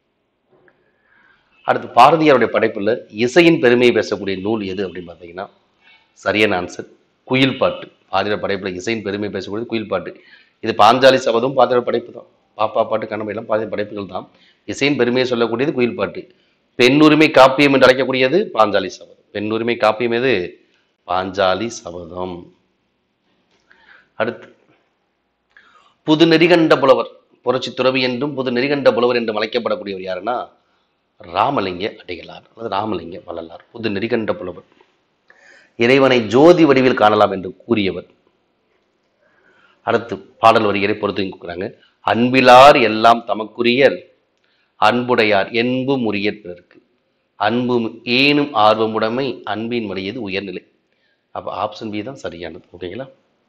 அடுத்து பாரதியாருடைய படைப்புல இசையின் பெருமையை பேசக்கூடிய நூல் எது அப்படின்னு பார்த்தீங்கன்னா சரியான ஆன்சர் குயில் பாட்டு பாரதியார் படைப்புல இசையின் பெருமை பேசக்கூடியது குயில் பாட்டு இது பாஞ்சாலி சபதம் பாரதியார் படைப்பு தான் பாப்பா பாட்டு கண்ணமை எல்லாம் பாரதியார் படைப்புகள் தான் இசையின் பெருமையை சொல்லக்கூடியது குயில் பாட்டு பெண்ணுரிமை காப்பியம் என்று அழைக்கக்கூடியது பாஞ்சாலி சபதம் பெண்ணுரிமை காப்பியம் எது பாஞ்சாலி சபதம் அடுத்து புது நெறிகண்ட புலவர் புரட்சி துறவி என்றும் புது நெறிகண்ட புலவர் என்றும் அழைக்கப்படக்கூடியவர் யாருன்னா ராமலிங்க அடிகளார் அல்லது ராமலிங்க வள்ளலார் புது நெறிகண்ட புலவர் இறைவனை ஜோதி வடிவில் காணலாம் என்று கூறியவர் அடுத்து பாடல் வரிகளை பொறுத்து கொடுக்குறாங்க அன்பிலார் எல்லாம் தமக்குரியர் அன்புடையார் என்பும் உரியர் பிறருக்கு அன்பு ஏனும் ஆர்வமுடைமை அன்பின் வழியது உயர்நிலை அப்போ ஆப்ஷன் பி தான் சரியானது ஓகேங்களா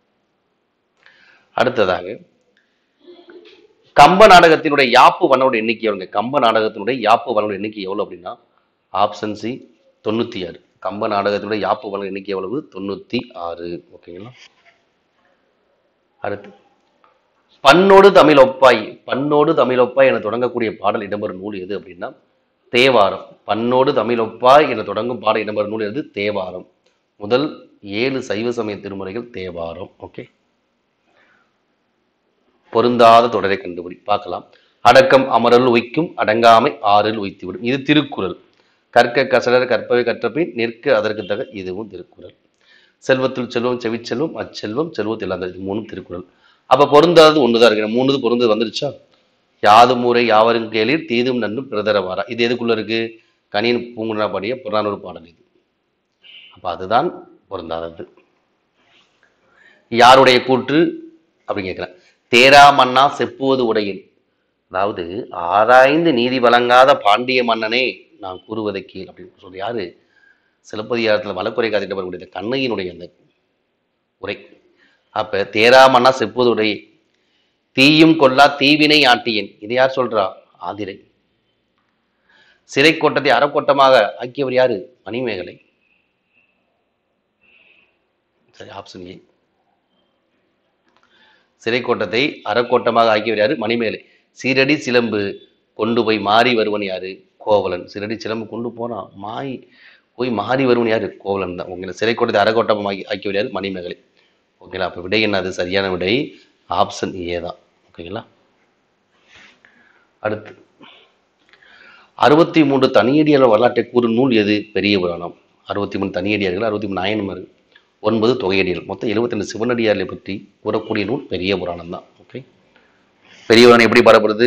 அடுத்ததாக கம்ப நாடகத்தினுடைய யாப்பு வண்ணோட எண்ணிக்கை எவ்வளோங்க கம்ப நாடகத்தினுடைய யாப்பு வண்ணோட எண்ணிக்கை எவ்வளவு அப்படின்னா ஆப்ஷன் சி தொண்ணூத்தி ஆறு கம்ப நாடகத்தினுடைய யாப்பு வண்ண எண்ணிக்கை எவ்வளவு தொண்ணூத்தி ஆறு ஓகேங்களா அடுத்து பண்ணோடு தமிழ் ஒப்பாய் பண்ணோடு தமிழ் ஒப்பாய் என தொடங்கக்கூடிய பாடல் இடம்பெறும் நூல் எது அப்படின்னா தேவாரம் பண்ணோடு தமிழ் ஒப்பாய் என தொடங்கும் பாடல் இடம்பெறும் நூல் எது தேவாரம் முதல் ஏழு சைவ சமய திருமுறைகள் தேவாரம் ஓகே பொருந்தாத தொடரை கண்டுபிடி பார்க்கலாம் அடக்கம் அமரல் உய்க்கும் அடங்காமை ஆறில் உய்த்துவிடும் இது திருக்குறள் கற்க கசடர் கற்பவை கற்றபின் நிற்க அதற்கு தக இதுவும் திருக்குறள் செல்வத்தில் செல்வம் செவிச்செல்வம் அச்செல்வம் செல்வத்தில் இல்லாத இது மூணு திருக்குறள் அப்ப பொருந்தாதது ஒண்ணுதான் இருக்கு மூணுது பொருந்தது வந்துருச்சா யாதும் ஊரை யாவரும் கேளீர் தீதும் நன்றும் பிரதரவாரா இது எதுக்குள்ள இருக்கு கணியன் பூங்குன்றா பாடிய புறநானூறு பாடல் இது அப்ப அதுதான் பொருந்தாதது யாருடைய கூற்று அப்படின்னு கேட்கிறேன் தேரா மன்னா செப்புவது உடையில் அதாவது ஆராய்ந்து நீதி வழங்காத பாண்டிய மன்னனே நான் கூறுவதை கீழ் அப்படின்னு சொல்லி யாரு சிலப்பதிகாரத்தில் மலக்குறை காத்திட்டு வரக்கூடிய இந்த கண்ணையினுடைய அந்த உரை அப்ப தேரா மன்னா செப்புவது உடை தீயும் கொல்லா தீவினை ஆட்டியன் இது யார் சொல்றா ஆதிரை சிறை கோட்டத்தை அறக்கோட்டமாக ஆக்கியவர் யாரு மணிமேகலை சரி ஆப்ஷன் ஏ சிறை கோட்டத்தை அறக்கோட்டமாக ஆக்கியவர் யாரு மணிமேகலை சீரடி சிலம்பு கொண்டு போய் மாறி வருவன் யாரு கோவலன் சீரடி சிலம்பு கொண்டு போனான் மாய் போய் மாறி வருவன் யாரு கோவலன் தான் உங்களை சிறை கோட்டத்தை அறக்கோட்டமாக ஆக்கியவர் யாரு மணிமேகலை ஓகேங்களா அப்போ விடை என்னது சரியான விடை ஆப்ஷன் ஏ தான் ஓகேங்களா அடுத்து அறுபத்தி மூன்று தனியடியார் வரலாற்றை கூறும் நூல் எது பெரிய புராணம் அறுபத்தி மூணு தனியடியார்கள் அறுபத்தி மூணு நாயன்மார்கள் ஒன்பது தொகையடிகள் மொத்தம் எழுபத்தி ரெண்டு சிவனடியார்களை பற்றி கூறக்கூடிய நூல் பெரிய புராணம் தான் ஓகே பெரிய புராணம் எப்படி பாடப்படுது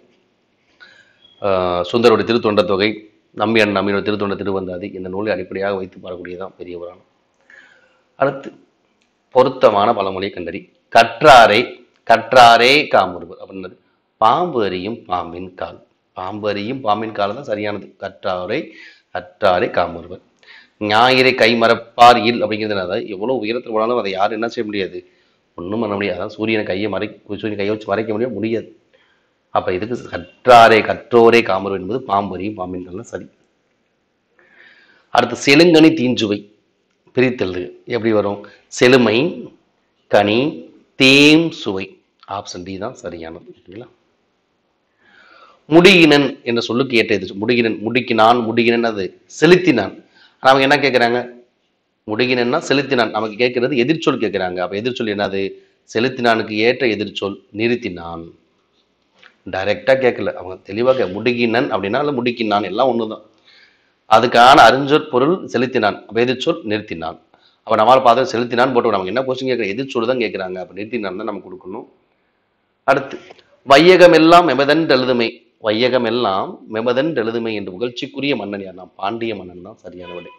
ஆஹ் சுந்தரோட திருத்தொண்ட தொகை நம்பியான் நம்பியோட திருத்தொண்ட திருவந்தாதி இந்த நூலை அடிப்படையாக வைத்து பாடக்கூடியதுதான் பெரிய புராணம் அடுத்து பொருத்தமான பழமொழியை கண்டறி கற்றாரே கற்றாரே காமுறுவர் அப்படின்னது பாம்பு அறியும் பாம்பின் கால் பாம்பு அறியும் பாம்பின் கால் தான் சரியானது கற்றாரை கற்றாரே காமுறுவர் ஞாயிறை கை மறப்பார் இல் அப்படிங்கிறதுனால எவ்வளோ உயரத்தில் போனாலும் அதை யாரும் என்ன செய்ய முடியாது ஒன்றும் பண்ண முடியாது அதான் சூரியனை கையை மறை சூரியன் கையை வச்சு மறைக்க முடியாது முடியாது அப்போ இதுக்கு கற்றாரே கற்றோரே காமர் என்பது பாம்பரியும் பாம்பின் கால் சரி அடுத்து செலுங்கனி தீஞ்சுவை பிரித்தல் எப்படி வரும் செழுமை கனி தேம் சுவை ஆப்ஷன் டி தான் சரியானது ஓகேங்களா முடியினன் என்ற சொல்லுக்கு ஏற்ற எதிர் முடிகினன் முடிக்கினான் முடிகினன் அது செலுத்தினான் ஆனா அவங்க என்ன கேட்குறாங்க முடிகினன்னா செலுத்தினான் நமக்கு கேட்கறது எதிர்ச்சொல் கேட்குறாங்க அப்போ எதிர்ச்சொல் என்னது செலுத்தினானுக்கு ஏற்ற எதிர்ச்சொல் நிறுத்தினான் டைரெக்டாக கேட்கல அவங்க தெளிவாக கே முடுகினன் அப்படின்னா இல்லை முடுக்கினான் எல்லாம் ஒன்று தான் அதுக்கான அறிஞ்சொற் பொருள் செலுத்தினான் அப்போ எதிர்ச்சொல் நிறுத்தினான் அப்போ நம்மளால் பார்த்து செலுத்தினான் போட்டு நமக்கு என்ன கொஸ்டின் கேட்குற எதிர்ச்சொல் தான் கேட்குறாங்க அப்போ நிறுத்தினான் தான் நம்ம கொடுக்கணும் அடுத்து வையகம் எல்லாம் மெமதன் எழுதுமை வையகம் எல்லாம் மெமதன் எழுதுமை என்று புகழ்ச்சிக்குரிய மன்னன் யார் பாண்டிய மன்னன் தான் சரியான விடை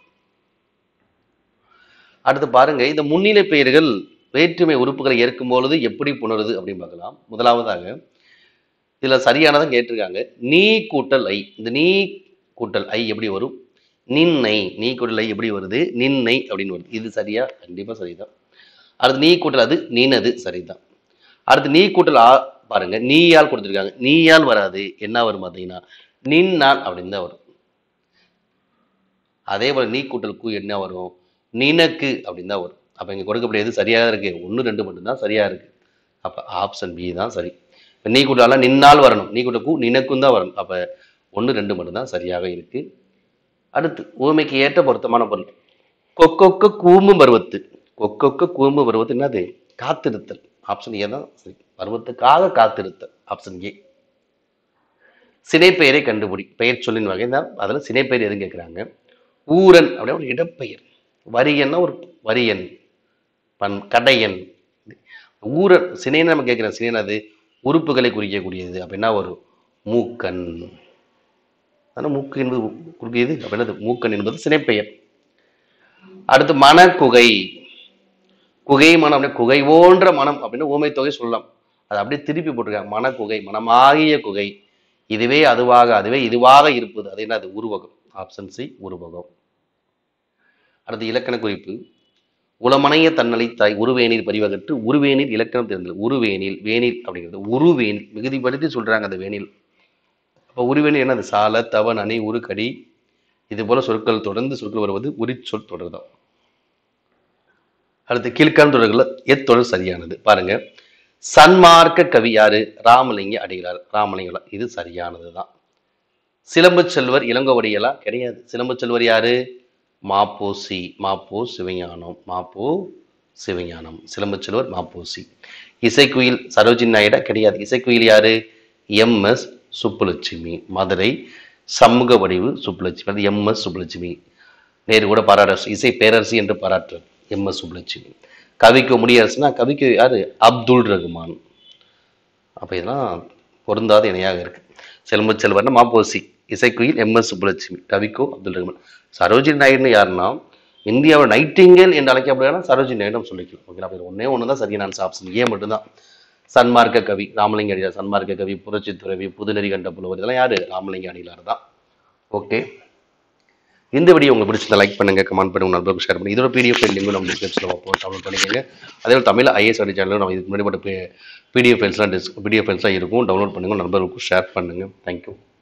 அடுத்து பாருங்க இந்த முன்னிலை பெயர்கள் வேற்றுமை உறுப்புகளை ஏற்கும் பொழுது எப்படி புணருது அப்படின்னு பார்க்கலாம் முதலாவதாக இதுல சரியானதான் கேட்டிருக்காங்க நீ கூட்டல் ஐ இந்த நீ கூட்டல் ஐ எப்படி வரும் நின்னை நீ கூட்டல் ஐ எப்படி வருது நின்னை அப்படின்னு வருது இது சரியா கண்டிப்பா சரிதான் அடுத்து நீ கூட்டல் அது நீனது சரிதான் அடுத்து நீ கூட்டல் ஆ பாருங்க நீயால் கொடுத்துருக்காங்க நீயால் வராது என்ன வரும் பார்த்தீங்கன்னா நின்னால் அப்படின்னு தான் வரும் அதே போல நீ கூட்டல் கு என்ன வரும் நினக்கு அப்படின்னு தான் வரும் அப்ப இங்க கொடுக்கப்பட்ட எது சரியாக இருக்கு ஒன்று ரெண்டு மட்டும்தான் சரியா இருக்கு அப்ப ஆப்ஷன் பி தான் சரி இப்ப நீ கூட்டாலாம் நின்னால் வரணும் நீ கூட்ட கு நினக்கும் தான் வரணும் அப்ப ஒன்று ரெண்டு மட்டும்தான் சரியாக இருக்கு அடுத்து ஊமைக்கு ஏற்ற பொருத்தமான பொருள் கொக்கொக்க கூம்பு பருவத்து கொக்கொக்க கூம்பு பருவத்து என்னது காத்திருத்தல் ஆப்ஷன் ஏ தான் சரி பருவத்துக்காக காத்திருத்தல் ஆப்ஷன் ஏ சினைப்பெயரை கண்டுபிடி பெயர் சொல்லின் வகை தான் அதில் சினைப்பெயர் எதுவும் கேட்குறாங்க ஊரன் அப்படின்னா ஒரு இடப்பெயர் வரியன்னா ஒரு வரியன் பன் கடையன் ஊரன் சினைன்னு நம்ம கேட்குறோம் சினைன்னு அது உறுப்புகளை குறிக்கக்கூடியது அப்படின்னா ஒரு மூக்கன் ஆனால் மூக்கு என்பது குறிக்கியது அப்ப என்னது மூக்கன் என்பது சினைப்பெயர் அடுத்து மனக்குகை குகை மனம் அப்படியே குகை போன்ற மனம் அப்படின்னு ஊமை தொகை சொல்லலாம் அது அப்படியே திருப்பி போட்டிருக்காங்க மனக்குகை மனமாகிய குகை இதுவே அதுவாக அதுவே இதுவாக இருப்பது அது என்ன அது உருவகம் ஆப்ஷன் சி உருவகம் அடுத்து இலக்கண குறிப்பு உளமனைய தன்னலை தாய் உருவேனில் பரிவகட்டு உருவேனில் இலக்கணம் தெரிந்தது உருவேனில் வேனில் அப்படிங்கிறது உருவேனில் மிகுதிப்படுத்தி சொல்றாங்க அந்த வேனில் அப்போ உருவேனில் என்னது சால தவன் அணி உருக்கடி இது போல சொற்கள் தொடர்ந்து சொற்கள் வருவது உரிச்சொல் தொடர்தான் அடுத்து கீழ்கான் தொடர்களில் எத்தொடர் சரியானது பாருங்க சன்மார்க்க கவி யாரு ராமலிங்க அடிகளார் ராமலிங்க இது சரியானது தான் சிலம்பு செல்வர் இளங்கோவடிகளா கிடையாது சிலம்பு செல்வர் யாரு மாப்போசி மாப்போ சிவஞானம் மாப்போ சிவஞானம் சிலம்பு செல்வர் மாப்போசி இசைக்குயில் சரோஜினி நாயுடா கிடையாது இசைக்குயில் யாரு எம் எஸ் சுப்புலட்சுமி மதுரை சமூக வடிவு சுப்புலட்சுமி அது எம் எஸ் சுப்புலட்சுமி நேரு கூட பாராட்டு இசை பேரரசி என்று பாராட்டுறார் எம் எஸ் சுப்புலட்சுமி கவிக்கு முடியரசுனா கவிக்கு யாரு அப்துல் ரகுமான் அப்போ இதெல்லாம் பொருந்தாத இணையாக இருக்கு செல்வ செல்வர்னா மாப்போசி இசைக்குயில் எம் எஸ் சுப்புலட்சுமி கவிக்கோ அப்துல் ரஹ்மான் சரோஜினி நாயுடுன்னு யாருன்னா இந்தியாவோட நைட்டிங்கேல் என்று அழைக்கப்படுறாங்க சரோஜினி நாயுடு நம்ம சொல்லிக்கலாம் ஓகேங்களா அப்போ இது ஒண்ணே ஒன்று தான் சரியான ஆப்ஷன் ஏ மட்டும்தான் சன்மார்க்க கவி ராமலிங்க அடியார் சன்மார்க்க கவி புரட்சி துறவி புதுநெறி கண்ட புலவர் இதெல்லாம் யாரு ராமலிங்க அடிகளார் தான் ஓகே இந்த வீடியோ உங்களுக்கு பிடிச்சதை லைக் பண்ணுங்க கமெண்ட் பண்ணுங்க உங்க நண்பர்களுக்கு ஷேர் பண்ணுங்க இதோட பிடிஎஃப் லிங்க் நம்ம டிஸ்கிரிப்ஷனில் வைப்போம் டவுன்லோட் பண்ணிக்கோங்க அதே போல் தமிழ் ஐஎஸ் அடி சேனலும் நம்ம இதுக்கு முன்னாடி பிடிஎஃப் ஃபைல்ஸ்லாம் டிஸ் பிடிஎஃப் ஃபைல்ஸ்லாம் இருக்கும் டவுன்லோட் பண்ணுங்க உங்க நண்பர்களுக்கும் ஷேர் பண்ணுங்க தேங்க்யூ